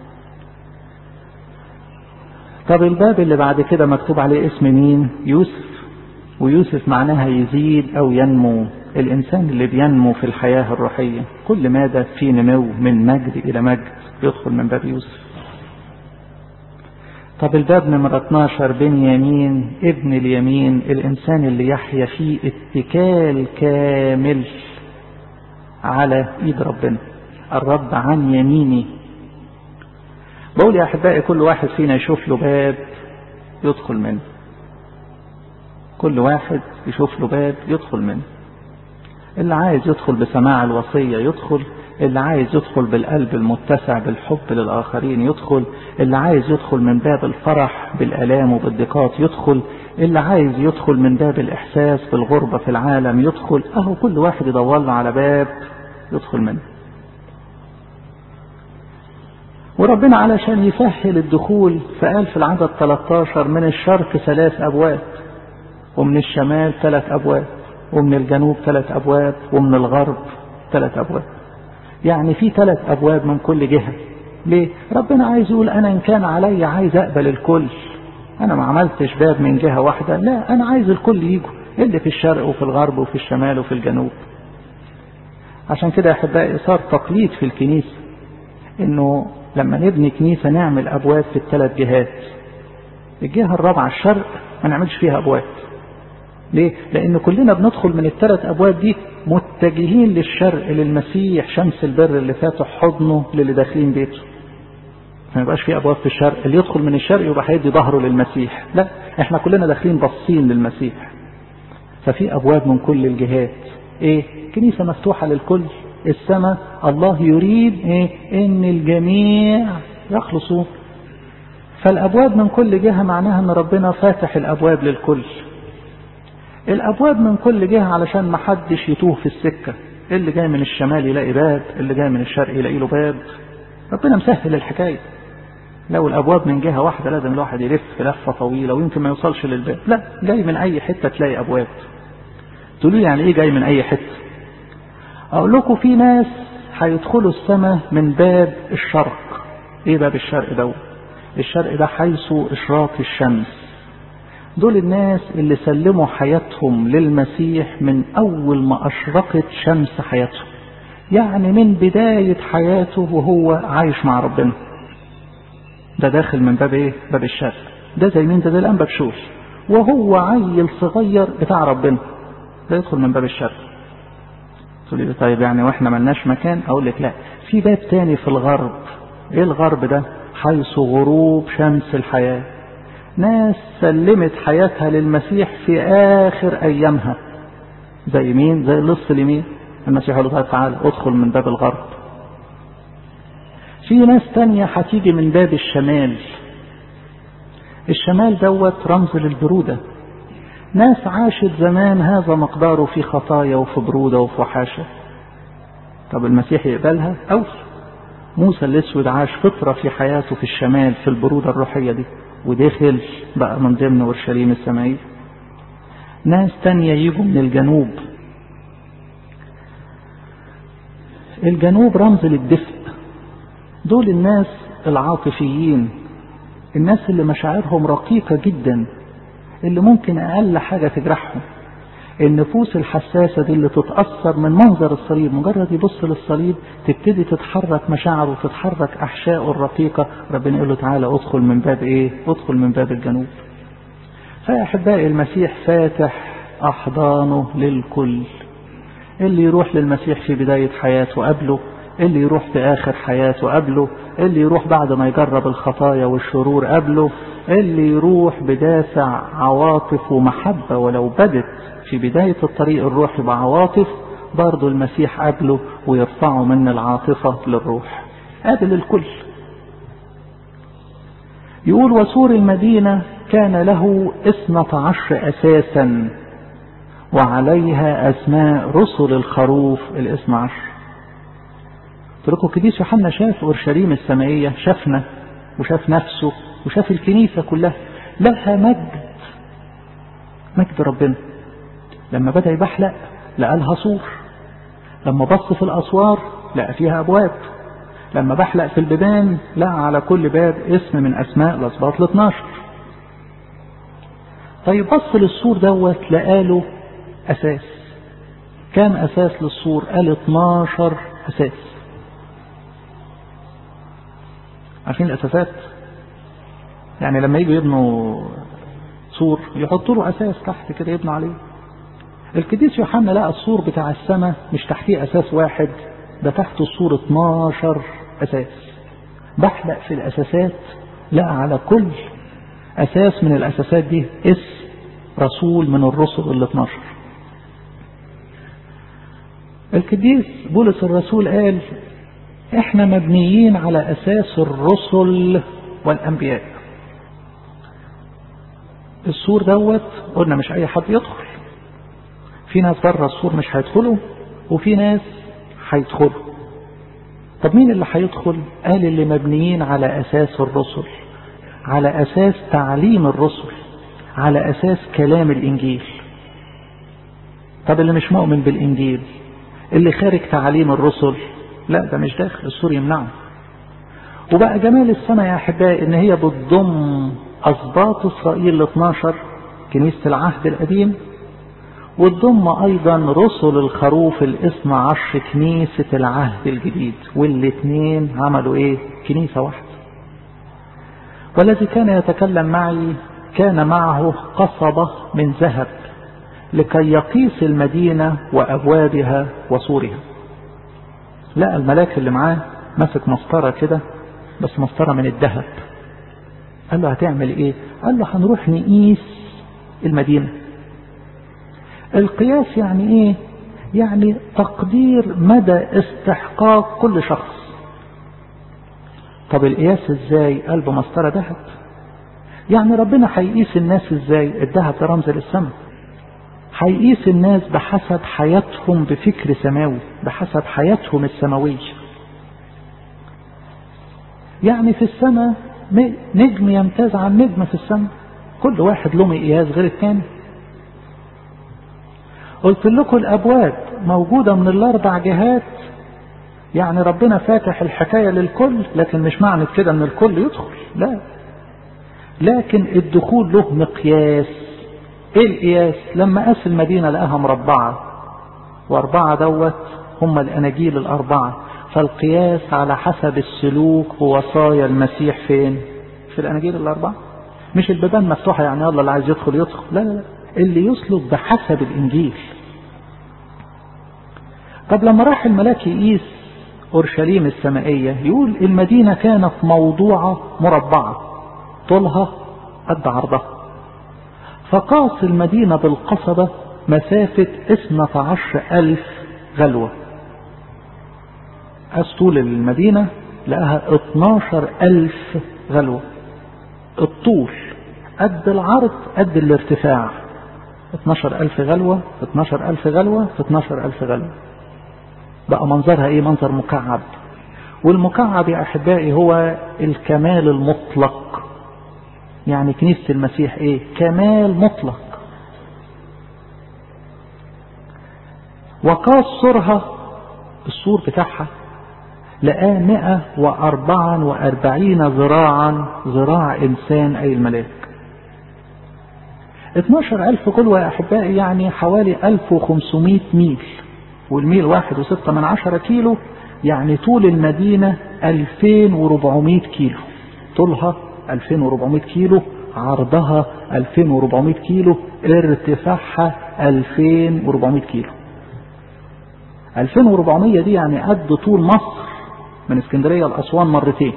طب الباب اللي بعد كده مكتوب عليه اسم مين يوسف ويوسف معناها يزيد او ينمو الانسان اللي بينمو في الحياة الروحية كل ماذا في نمو من مجد الى مجد يدخل من باب يوسف طب الباب نمرة 12 بنيامين ابن اليمين الإنسان اللي يحيا فيه اتكال كامل على إيد ربنا الرب عن يميني بقول يا أحبائي كل واحد فينا يشوف له باب يدخل منه كل واحد يشوف له باب يدخل منه اللي عايز يدخل بسماع الوصية يدخل اللي عايز يدخل بالقلب المتسع بالحب للآخرين يدخل اللي عايز يدخل من باب الفرح بالآلام وبالضيقات يدخل اللي عايز يدخل من باب الإحساس بالغربة في العالم يدخل أهو كل واحد يدور له على باب يدخل منه وربنا علشان يسهل الدخول فقال في العدد 13 من الشرق ثلاث أبواب ومن الشمال ثلاث أبواب ومن الجنوب ثلاث أبواب ومن الغرب ثلاث أبواب يعني في ثلاث أبواب من كل جهة ليه؟ ربنا عايز يقول أنا إن كان علي عايز أقبل الكل أنا ما عملتش باب من جهة واحدة لا أنا عايز الكل يجوا اللي في الشرق وفي الغرب وفي الشمال وفي الجنوب عشان كده يا أحبائي صار تقليد في الكنيسة إنه لما نبني كنيسة نعمل أبواب في الثلاث جهات الجهة الرابعة الشرق ما نعملش فيها أبواب ليه؟ لأن كلنا بندخل من الثلاث أبواب دي متجهين للشرق للمسيح شمس البر اللي فاتح حضنه للي داخلين بيته ما يبقاش في أبواب في الشرق اللي يدخل من الشرق يبقى هيدي ظهره للمسيح لا احنا كلنا داخلين باصين للمسيح ففي أبواب من كل الجهات ايه كنيسة مفتوحة للكل السماء الله يريد ايه ان الجميع يخلصوا فالأبواب من كل جهة معناها ان ربنا فاتح الأبواب للكل الابواب من كل جهه علشان ما حدش يتوه في السكه اللي جاي من الشمال يلاقي باب اللي جاي من الشرق يلاقي له باب ربنا مسهل الحكايه لو الابواب من جهه واحده لازم الواحد يلف لفه طويله ويمكن ما يوصلش للباب لا جاي من اي حته تلاقي ابواب تقولوا لي يعني ايه جاي من اي حته اقول لكم في ناس هيدخلوا السماء من باب الشرق ايه باب الشرق ده الشرق ده حيث اشراق الشمس دول الناس اللي سلموا حياتهم للمسيح من أول ما أشرقت شمس حياتهم يعني من بداية حياته وهو عايش مع ربنا ده داخل من باب ايه باب الشرق ده زي مين ده زي الأنبا بشوش وهو عيل صغير بتاع ربنا ده يدخل من باب الشرق تقول لي طيب يعني واحنا ملناش مكان اقول لك لا في باب تاني في الغرب ايه الغرب ده حيث غروب شمس الحياة ناس سلمت حياتها للمسيح في اخر ايامها زي مين زي اللص اليمين المسيح قال له تعالى ادخل من باب الغرب في ناس تانية هتيجي من باب الشمال الشمال دوت رمز للبرودة ناس عاشت زمان هذا مقداره في خطايا وفي برودة وفي وحاشة طب المسيح يقبلها أو موسى الأسود عاش فترة في حياته في الشمال في البرودة الروحية دي ودخل بقى من ضمن اورشليم السمائية ناس تانية يجوا من الجنوب الجنوب رمز للدفء دول الناس العاطفيين الناس اللي مشاعرهم رقيقة جدا اللي ممكن أقل حاجة تجرحهم النفوس الحساسة دي اللي تتأثر من منظر الصليب مجرد يبص للصليب تبتدي تتحرك مشاعره وتتحرك أحشائه الرقيقة ربنا يقول له تعالى ادخل من باب إيه؟ ادخل من باب الجنوب فيا أحبائي المسيح فاتح أحضانه للكل اللي يروح للمسيح في بداية حياته قبله اللي يروح في آخر حياته قبله اللي يروح بعد ما يجرب الخطايا والشرور قبله اللي يروح بدافع عواطف ومحبة ولو بدت في بداية الطريق الروحي بعواطف برضه المسيح قبله ويرفعه من العاطفة للروح قابل الكل يقول وسور المدينة كان له اثنة عشر أساسا وعليها أسماء رسل الخروف الاثنى عشر تركوا كديس يوحنا شاف أورشليم السمائية شافنا وشاف نفسه وشاف الكنيسة كلها لها مجد مجد ربنا لما بدأ يبحلق لقى لها سور لما بص في الأسوار لقى فيها أبواب لما بحلق في البيبان لقى على كل باب اسم من أسماء الأسباط ال 12 طيب بص للسور دوت لقاله أساس كام أساس للسور قال 12 أساس عارفين الأساسات يعني لما يجوا يبنوا سور يحطوا له أساس تحت كده يبنوا عليه القديس يوحنا لقى السور بتاع السماء مش تحتيه أساس واحد ده تحته السور 12 أساس بحلق في الأساسات لقى على كل أساس من الأساسات دي اسم رسول من الرسل ال 12 القديس بولس الرسول قال احنا مبنيين على أساس الرسل والأنبياء السور دوت قلنا مش أي حد يدخل في ناس بره السور مش هيدخلوا وفي ناس هيدخلوا طب مين اللي هيدخل قال اللي مبنيين على أساس الرسل على أساس تعليم الرسل على أساس كلام الإنجيل طب اللي مش مؤمن بالإنجيل اللي خارج تعليم الرسل لا ده مش داخل السور يمنعه وبقى جمال السنة يا أحبائي إن هي بتضم أسباط إسرائيل ال 12 كنيسة العهد القديم وتضم أيضا رسل الخروف الاثنى عشر كنيسة العهد الجديد والاثنين عملوا إيه؟ كنيسة واحدة والذي كان يتكلم معي كان معه قصبة من ذهب لكي يقيس المدينة وأبوابها وسورها لقى الملاك اللي معاه ماسك مسطرة كده بس مسطرة من الذهب قال له هتعمل ايه قال له هنروح نقيس المدينة القياس يعني ايه يعني تقدير مدى استحقاق كل شخص طب القياس ازاي قال بمسطرة ذهب يعني ربنا هيقيس الناس ازاي الذهب ده رمز للسماء هيقيس الناس بحسب حياتهم بفكر سماوي بحسب حياتهم السماوية يعني في السماء نجم يمتاز عن نجم في السماء كل واحد له مقياس غير الثاني قلت لكم الابواب موجودة من الاربع جهات يعني ربنا فاتح الحكاية للكل لكن مش معنى كده ان الكل يدخل لا لكن الدخول له مقياس ايه القياس لما قاس المدينة لقاها مربعة واربعة دوت هم الاناجيل الاربعة فالقياس على حسب السلوك بوصايا المسيح فين في الاناجيل الاربعة مش البيبان مفتوحة يعني الله اللي عايز يدخل يدخل لا لا لا اللي يسلك بحسب الانجيل طب لما راح الملاك يقيس أورشليم السمائية يقول المدينة كانت موضوعة مربعة طولها قد عرضها فقاس المدينة بالقصبة مسافة اثنة عشر ألف غلوة قاس طول المدينة لقاها اتناشر ألف غلوة الطول قد العرض قد الارتفاع 12 ألف غلوة في 12 ألف غلوة في 12 ألف غلوة بقى منظرها ايه منظر مكعب والمكعب يا أحبائي هو الكمال المطلق يعني كنيسة المسيح ايه كمال مطلق وقاس سورها السور بتاعها لقاه مئة وأربعا وأربعين ذراعا ذراع إنسان أي الملاك 12 ألف قلوة يا أحبائي يعني حوالي 1500 ميل والميل واحد وستة من عشرة كيلو يعني طول المدينة 2400 كيلو طولها 2400 كيلو عرضها 2400 كيلو ارتفاعها 2400 كيلو 2400 دي يعني قد طول مصر من اسكندرية لأسوان مرتين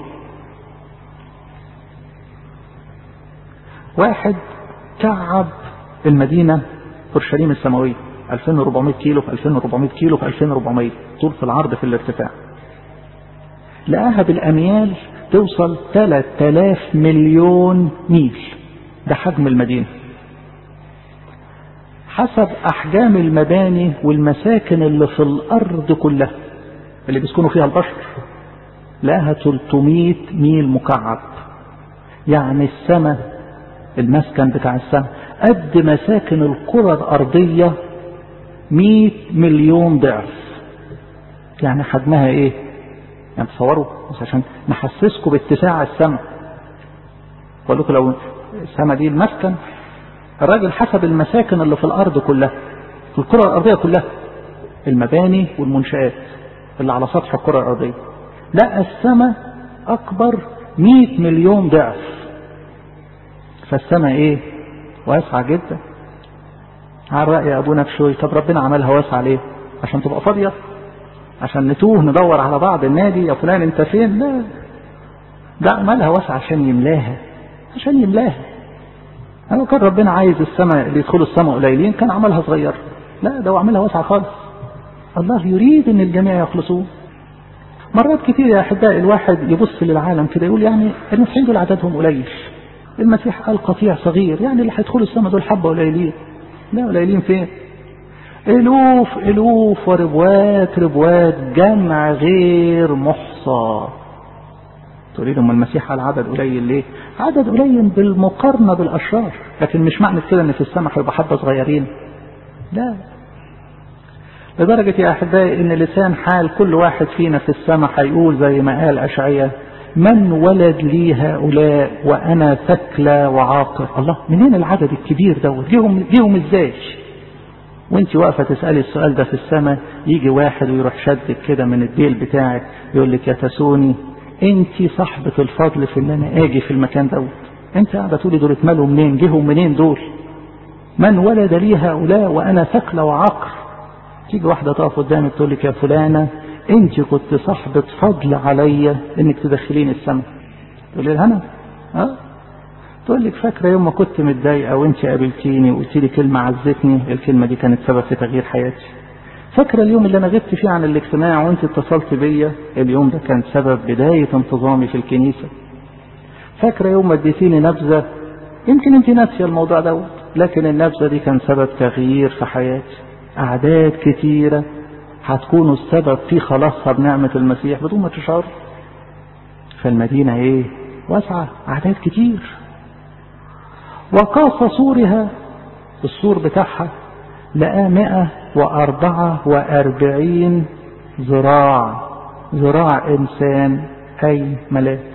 واحد كعب المدينة اورشليم السماوية 2400 كيلو في 2400 كيلو في 2400 طول في العرض في الارتفاع لقاها بالأميال توصل 3000 مليون ميل ده حجم المدينة حسب أحجام المباني والمساكن اللي في الأرض كلها اللي بيسكنوا فيها البشر لقاها 300 ميل مكعب يعني السماء المسكن بتاع السماء قد مساكن الكرة الأرضية 100 مليون ضعف يعني حجمها ايه يعني تصوروا بس عشان نحسسكم باتساع السماء بقول لكم لو السماء دي المسكن الراجل حسب المساكن اللي في الارض كلها في الكرة الارضية كلها المباني والمنشآت اللي على سطح الكرة الارضية لا السماء اكبر 100 مليون ضعف فالسماء ايه واسعة جدا على رأي ابونا بشوي طب ربنا عملها واسعة ليه عشان تبقى فاضية عشان نتوه ندور على بعض النادي يا فلان انت فين لا ده عملها واسعة عشان يملاها عشان يملاها لو كان ربنا عايز السماء اللي يدخلوا السماء قليلين كان عملها صغير لا ده هو عملها واسعة خالص الله يريد ان الجميع يخلصوه مرات كتير يا احبائي الواحد يبص للعالم كده يقول يعني المسيحيين دول عددهم قليل المسيح قال قطيع صغير يعني اللي هيدخلوا السماء دول حبه قليلين لا قليلين فين الوف الوف وربوات ربوات جمع غير محصى تقولي لهم المسيح قال عدد قليل ليه عدد قليل بالمقارنة بالأشرار لكن مش معنى كده ان في السماء هيبقى حبة صغيرين لا لدرجة يا أحبائي إن لسان حال كل واحد فينا في السماء هيقول زي ما قال أشعية من ولد لي هؤلاء وأنا ثكلى وعاقر الله منين العدد الكبير دوت جيهم, جيهم إزاي وانت واقفة تسألي السؤال ده في السماء يجي واحد ويروح شدك كده من الديل بتاعك يقول لك يا تسوني انت صاحبة الفضل في ان انا اجي في المكان دوت انت قاعدة تقولي دول اتمالوا منين جيهم منين دول من ولد لي هؤلاء وانا ثكلى وعاقر تيجي واحدة تقف قدامك تقول لك يا فلانة انت كنت صاحبة فضل عليا انك تدخليني السماء تقول لي انا اه تقول لك فاكرة يوم ما كنت متضايقة وانت قابلتيني وقلت لي كلمة عزتني الكلمة دي كانت سبب في تغيير حياتي فاكرة اليوم اللي انا غبت فيه عن الاجتماع وانت اتصلت بيا اليوم ده كان سبب بداية انتظامي في الكنيسة فاكرة يوم ما اديتيني نبذة يمكن انت ناسية الموضوع دوت لكن النبذة دي كان سبب تغيير في حياتي أعداد كتيرة هتكونوا السبب في خلاصها بنعمة المسيح بدون ما تشعر فالمدينة ايه واسعة أعداد كتير وقاس سورها السور بتاعها لقى مئة وأربعة وأربعين ذراع ذراع إنسان أي ملاك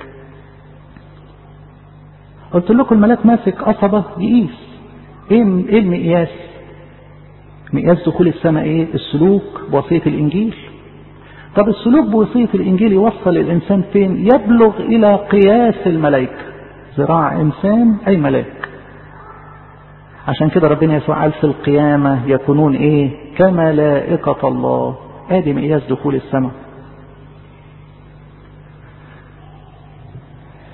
قلت لكم الملاك ماسك قصبة يقيس ايه ايه المقياس مقياس دخول السماء ايه السلوك بوصية الانجيل طب السلوك بوصية الانجيل يوصل الانسان فين يبلغ الى قياس الملائكة ذراع انسان اي ملاك عشان كده ربنا يسوع قال في القيامة يكونون ايه كملائكة الله ادي مقياس دخول السماء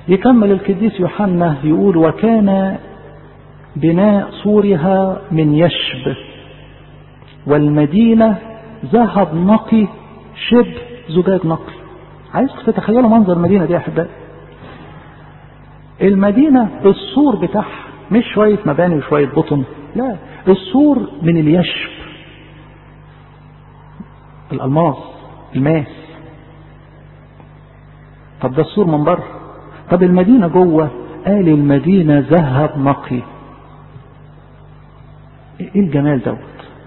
يكمل القديس يوحنا يقول وكان بناء سورها من يشب والمدينة ذهب نقي شبه زجاج نقي عايزكم تتخيلوا منظر المدينة دي يا أحبائي المدينة السور بتاعها مش شوية مباني وشوية بطن لا السور من اليشب الألماس الماس طب ده السور من بره طب المدينة جوه قال المدينة ذهب نقي ايه الجمال دوت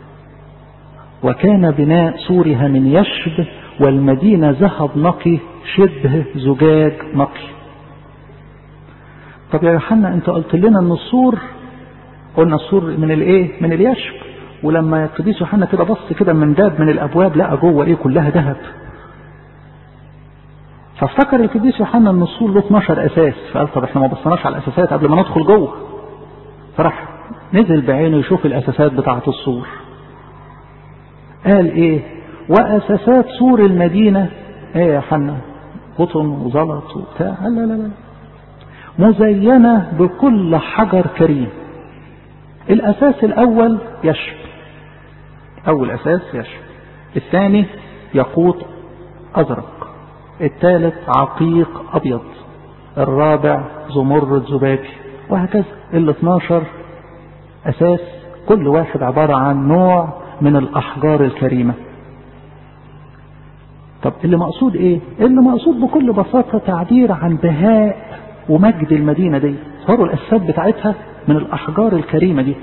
وكان بناء سورها من يشب والمدينة ذهب نقي شبه زجاج نقي طب يا يوحنا انت قلت لنا ان السور قلنا السور من الايه من اليشب ولما القديس يوحنا كده بص كده من باب من الابواب لقى جوه ايه كلها ذهب فافتكر القديس يوحنا ان السور له 12 اساس فقال طب احنا ما بصيناش على الاساسات قبل ما ندخل جوه فراح نزل بعينه يشوف الاساسات بتاعه السور قال ايه واساسات سور المدينه ايه يا يوحنا قطن وزلط وبتاع قال لا لا لا مزينه بكل حجر كريم الاساس الاول يشب اول اساس يشب الثاني ياقوت ازرق الثالث عقيق ابيض الرابع زمرد زبابي وهكذا ال 12 اساس كل واحد عبارة عن نوع من الاحجار الكريمة طب اللي مقصود ايه اللي مقصود بكل بساطة تعبير عن بهاء ومجد المدينة دي صاروا الاساسات بتاعتها من الاحجار الكريمة دي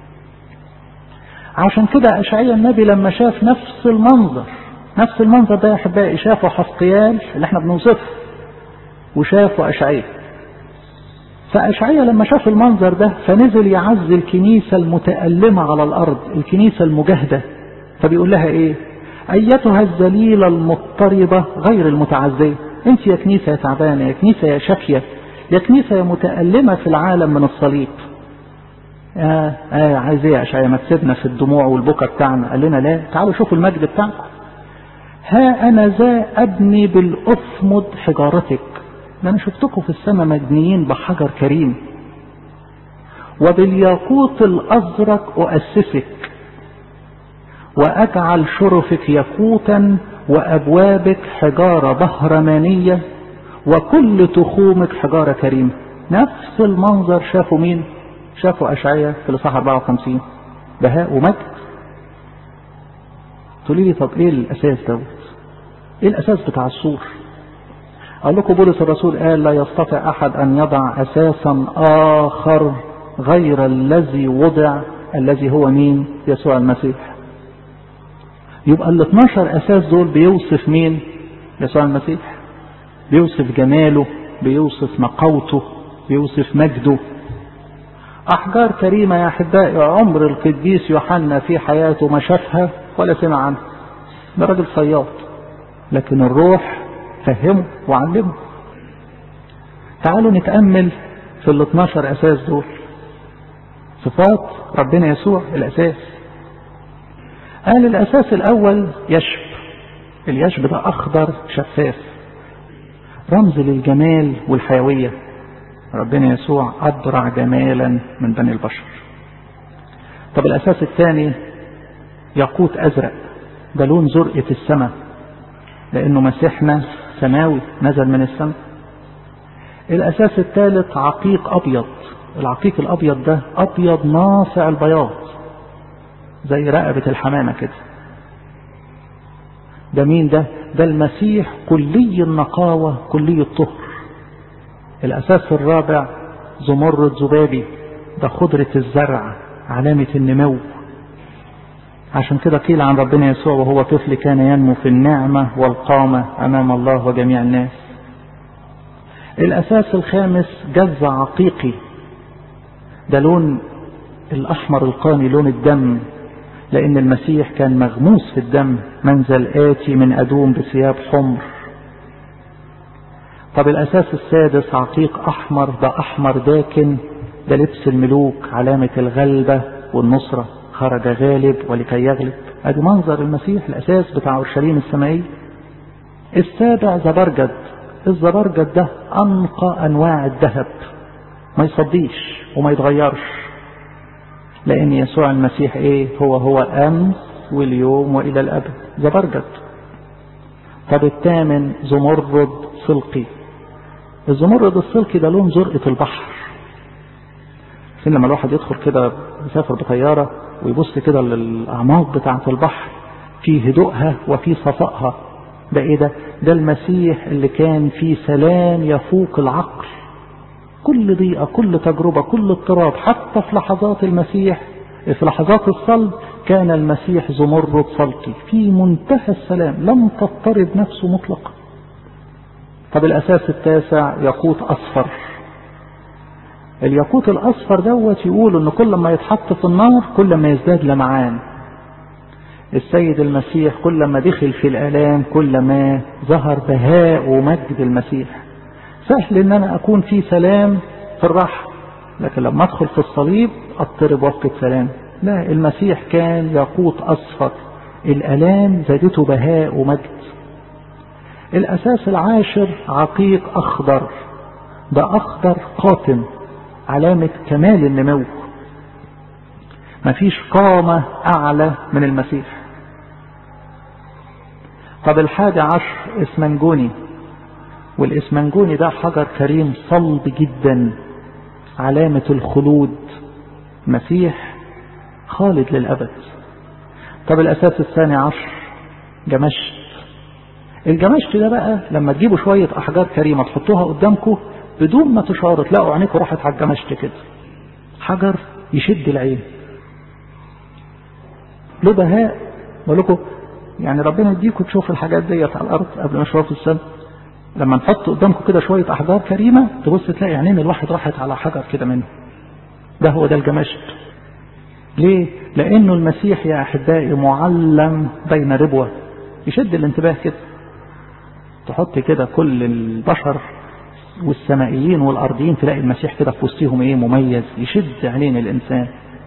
عشان كده اشعيا النبي لما شاف نفس المنظر نفس المنظر ده يا احبائي شافه حسقيال اللي احنا بنوصفه وشافه اشعيا فاشعيا لما شاف المنظر ده فنزل يعزي الكنيسه المتالمه على الارض الكنيسه المجاهده فبيقول لها ايه ايتها الذليله المضطربه غير المتعزيه انت يا كنيسه يا تعبانه يا كنيسه يا شاكيه يا كنيسه يا متالمه في العالم من الصليب آه آه عايز ايه يا اشعيا ما تسيبنا في الدموع والبكا بتاعنا قال لنا لا تعالوا شوفوا المجد بتاعكم ها أنا ذا أبني بالأثمد حجارتك ده أنا شفتكم في السماء مبنيين بحجر كريم وبالياقوت الأزرق أؤسسك وأجعل شرفك ياقوتا وأبوابك حجارة بهرمانية وكل تخومك حجارة كريمة نفس المنظر شافوا مين شافوا أشعية في الإصحاح 54 بهاء ومجد تقولي لي طب ايه الاساس دوت ايه الاساس بتاع السور اقول لكم بولس الرسول قال لا يستطيع احد ان يضع اساسا اخر غير الذي وضع الذي هو مين يسوع المسيح يبقى ال 12 اساس دول بيوصف مين يسوع المسيح بيوصف جماله بيوصف نقاوته بيوصف مجده احجار كريمه يا احبائي عمر القديس يوحنا في حياته ما شافها ولا سمع عنها ده راجل صياد لكن الروح فهمه وعلمه تعالوا نتأمل في ال 12 أساس دول صفات ربنا يسوع الأساس قال الأساس الأول يشب اليشب ده أخضر شفاف رمز للجمال والحيوية ربنا يسوع أبرع جمالا من بني البشر طب الأساس الثاني ياقوت أزرق ده لون زرقة السماء لأنه مسيحنا سماوي نزل من السماء الأساس الثالث عقيق أبيض العقيق الأبيض ده أبيض ناصع البياض زي رقبة الحمامة كده ده مين ده ده المسيح كلي النقاوة كلي الطهر الأساس الرابع زمرد زبابي ده خضرة الزرع علامة النمو عشان كده قيل عن ربنا يسوع وهو طفل كان ينمو في النعمة والقامة أمام الله وجميع الناس الأساس الخامس جز عقيقي ده لون الأحمر القاني لون الدم لأن المسيح كان مغموس في الدم منزل آتي من أدوم بثياب حمر طب الأساس السادس عقيق أحمر ده أحمر داكن ده لبس الملوك علامة الغلبة والنصرة خرج غالب ولكي يغلب ادي منظر المسيح الاساس بتاع اورشليم السمائيه السابع زبرجد الزبرجد ده أنقى أنواع الذهب ما يصديش وما يتغيرش لأن يسوع المسيح إيه هو هو أمس واليوم وإلى الأبد زبرجد طب الثامن زمرد صلقي الزمرد الصلقي ده لون زرقة البحر فين لما الواحد يدخل كده يسافر بطيارة ويبص كده للأعماق بتاعة البحر في هدوءها وفي صفائها ده ايه ده ده المسيح اللي كان فيه سلام يفوق العقل كل ضيقة كل تجربة كل اضطراب حتى في لحظات المسيح في لحظات الصلب كان المسيح زمرد صلقي في منتهى السلام لم تضطرب نفسه مطلقا طب الأساس التاسع ياقوت أصفر الياقوت الأصفر دوت يقول إن كل ما يتحط في النار كل ما يزداد لمعان السيد المسيح كل ما دخل في الآلام كل ما ظهر بهاء ومجد المسيح سهل ان انا اكون في سلام في الراحة لكن لما ادخل في الصليب اضطرب وفقة سلام لا المسيح كان ياقوت اصفر الالام زادته بهاء ومجد الاساس العاشر عقيق اخضر ده اخضر قاتم علامة كمال النمو مفيش قامة اعلى من المسيح طب الحادي عشر اسمنجوني والاسمنجوني ده حجر كريم صلب جدا علامة الخلود مسيح خالد للأبد طب الأساس الثاني عشر جمشت الجمشت ده بقى لما تجيبوا شوية أحجار كريمة تحطوها قدامكم بدون ما تشعروا تلاقوا عينيكم راحت على الجمشت كده حجر يشد العين له بهاء بقول لكم يعني ربنا يديكم تشوفوا الحاجات ديت على الأرض قبل ما نشوفها في السماء لما نحط قدامكم كده شوية أحجار كريمة تبص تلاقي عينين الواحد راحت على حجر كده منه ده هو ده الجمشت ليه؟ لأنه المسيح يا أحبائي معلم بين ربوة يشد الانتباه كده تحط كده كل البشر والسمائيين والأرضيين تلاقي المسيح كده في وسطهم إيه مميز يشد عينين الإنسان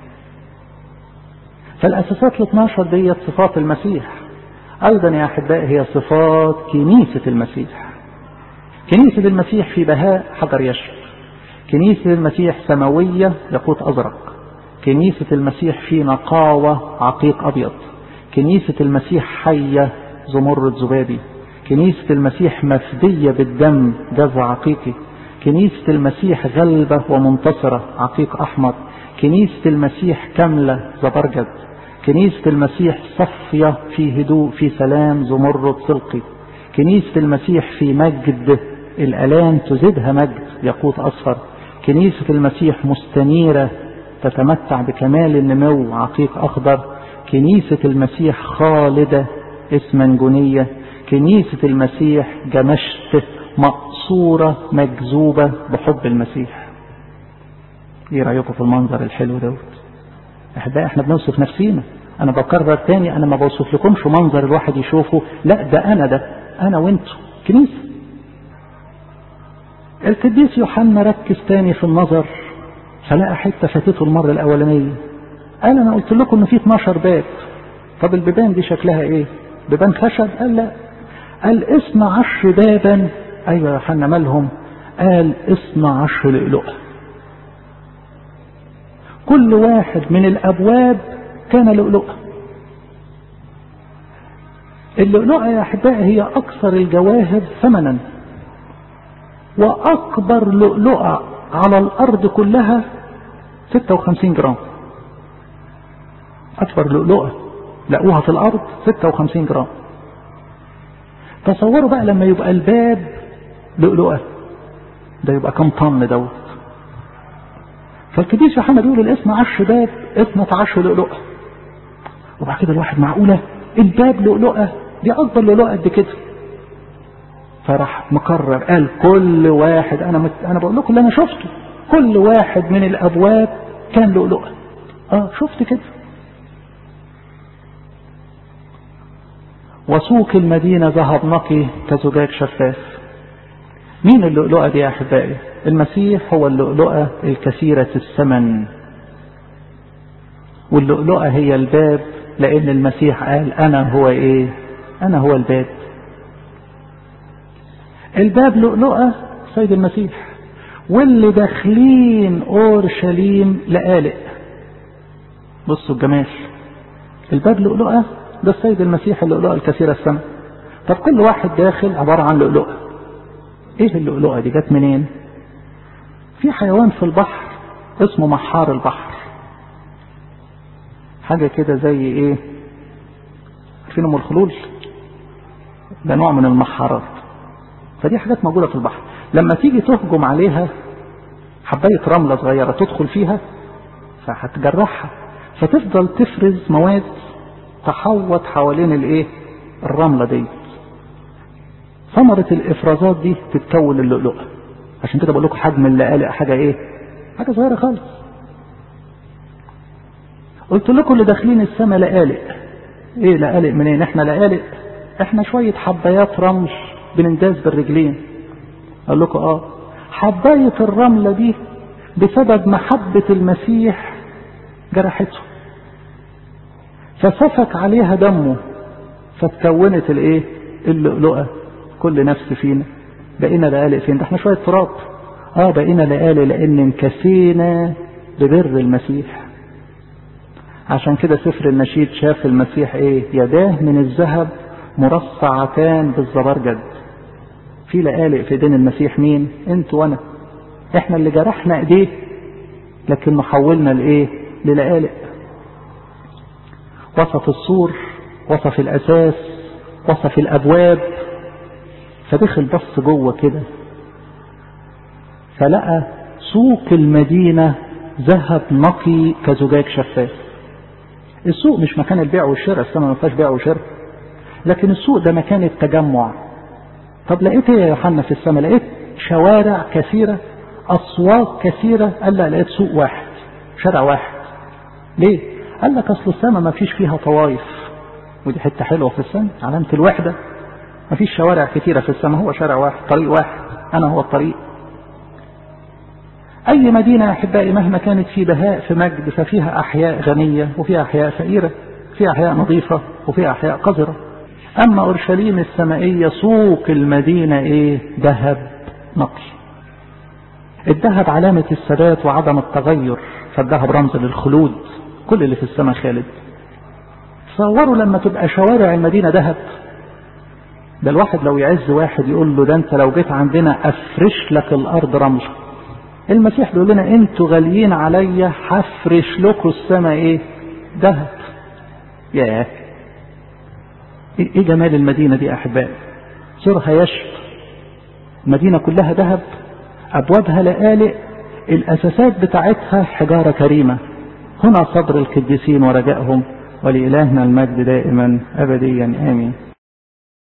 فالأساسات ال 12 ديت صفات المسيح أيضا يا أحبائي هي صفات كنيسة المسيح كنيسة المسيح في بهاء حجر يشرب كنيسة المسيح سماوية يقوت أزرق كنيسة المسيح في نقاوة عقيق أبيض كنيسة المسيح حية زمرد زبابي كنيسة المسيح مفدية بالدم جزع عقيقي كنيسة المسيح غلبة ومنتصرة عقيق أحمر كنيسة المسيح كاملة زبرجد كنيسة المسيح صفية في هدوء في سلام زمرد سلقي كنيسة المسيح في مجد الألام تزيدها مجد يقوت أصفر كنيسة المسيح مستنيرة تتمتع بكمال النمو عقيق أخضر كنيسة المسيح خالدة اسمنجونية كنيسة المسيح جمشت مقصورة مجذوبة بحب المسيح ايه رأيكم في المنظر الحلو دوت احبائي احنا بنوصف نفسينا انا بكرر تاني انا ما بوصف لكمش منظر الواحد يشوفه لا ده انا ده انا وانتو كنيسة القديس يوحنا ركز تاني في النظر فلقى حتة فاتته المرة الأولانية قال أنا قلت لكم إن في 12 باب طب البيبان دي شكلها إيه؟ بيبان خشب؟ قال لا قال اثنا عشر بابا أيوة يا يوحنا مالهم؟ قال اثنا عشر لؤلؤة كل واحد من الأبواب كان لؤلؤة اللؤلؤة يا أحبائي هي أكثر الجواهر ثمنا وأكبر لؤلؤة على الأرض كلها 56 جرام أكبر لؤلؤة لقوها في الأرض 56 جرام تصوروا بقى لما يبقى الباب لؤلؤة ده يبقى كم طن دوت فالقديس يوحنا بيقول الاثنى عشر باب اثنى عشر لؤلؤة وبعد كده الواحد معقولة الباب لؤلؤة دي أكبر لؤلؤة قد كده فراح مقرر قال كل واحد انا مت... انا بقول لكم اللي انا شفته كل واحد من الابواب كان لؤلؤه اه شفت كده وسوق المدينه ذهب نقي كزجاج شفاف مين اللؤلؤه دي يا احبائي المسيح هو اللؤلؤه الكثيره الثمن واللؤلؤه هي الباب لان المسيح قال انا هو ايه انا هو الباب الباب لؤلؤة سيد المسيح واللي داخلين اورشليم لقالق بصوا الجمال الباب لؤلؤة ده السيد المسيح اللؤلؤة الكثيرة السنة طب كل واحد داخل عبارة عن لؤلؤة ايه اللؤلؤة دي جت منين في حيوان في البحر اسمه محار البحر حاجة كده زي ايه عارفين ام الخلول ده نوع من المحارات فدي حاجات موجودة في البحر لما تيجي تهجم عليها حباية رملة صغيرة تدخل فيها فهتجرحها فتفضل تفرز مواد تحوط حوالين الايه الرملة دي ثمرة الافرازات دي تتكون اللؤلؤة عشان كده بقول لكم حجم اللقالق حاجة ايه حاجة صغيرة خالص قلت لكم اللي داخلين السماء لقالق ايه لقالق منين احنا لقالق احنا شوية حبايات رمل بننداس بالرجلين قال لكم اه حباية الرملة دي بسبب محبة المسيح جرحته فسفك عليها دمه فتكونت الايه اللؤلؤة كل نفس فينا بقينا لقالق فين ده احنا شوية تراب اه بقينا لقالق لان انكسينا ببر المسيح عشان كده سفر النشيد شاف المسيح ايه يداه من الذهب مرصعتان بالزبرجد في لقالق في ايدين المسيح مين انت وانا احنا اللي جرحنا ايديه لكن حولنا لايه للقالق وصف السور وصف الاساس وصف الابواب فدخل بص جوه كده فلقى سوق المدينة ذهب نقي كزجاج شفاف السوق مش مكان البيع والشراء السماء ما فيهاش بيع وشراء لكن السوق ده مكان التجمع طب لقيت ايه يا يوحنا في السماء لقيت شوارع كثيرة أسواق كثيرة قال لا لقيت سوق واحد شارع واحد ليه قال لك أصل السماء ما فيش فيها طوائف ودي حتة حلوة في السماء علامة الوحدة ما فيش شوارع كثيرة في السماء هو شارع واحد طريق واحد أنا هو الطريق أي مدينة يا أحبائي مهما كانت في بهاء في مجد ففيها أحياء غنية وفيها أحياء فقيرة فيها أحياء نظيفة وفيها أحياء قذرة أما أورشليم السمائية سوق المدينة إيه ذهب نقي الذهب علامة الثبات وعدم التغير فالذهب رمز للخلود كل اللي في السماء خالد تصوروا لما تبقى شوارع المدينة ذهب ده الواحد لو يعز واحد يقول له ده انت لو جيت عندنا افرش لك الارض رمل المسيح بيقول لنا انتوا غاليين عليا هفرش لكم السماء ايه ذهب ياه ايه جمال المدينة دي احبائي سرها يشف المدينة كلها ذهب ابوابها لآلئ الاساسات بتاعتها حجارة كريمة هنا صدر القديسين ورجائهم ولإلهنا المجد دائما أبديا آمين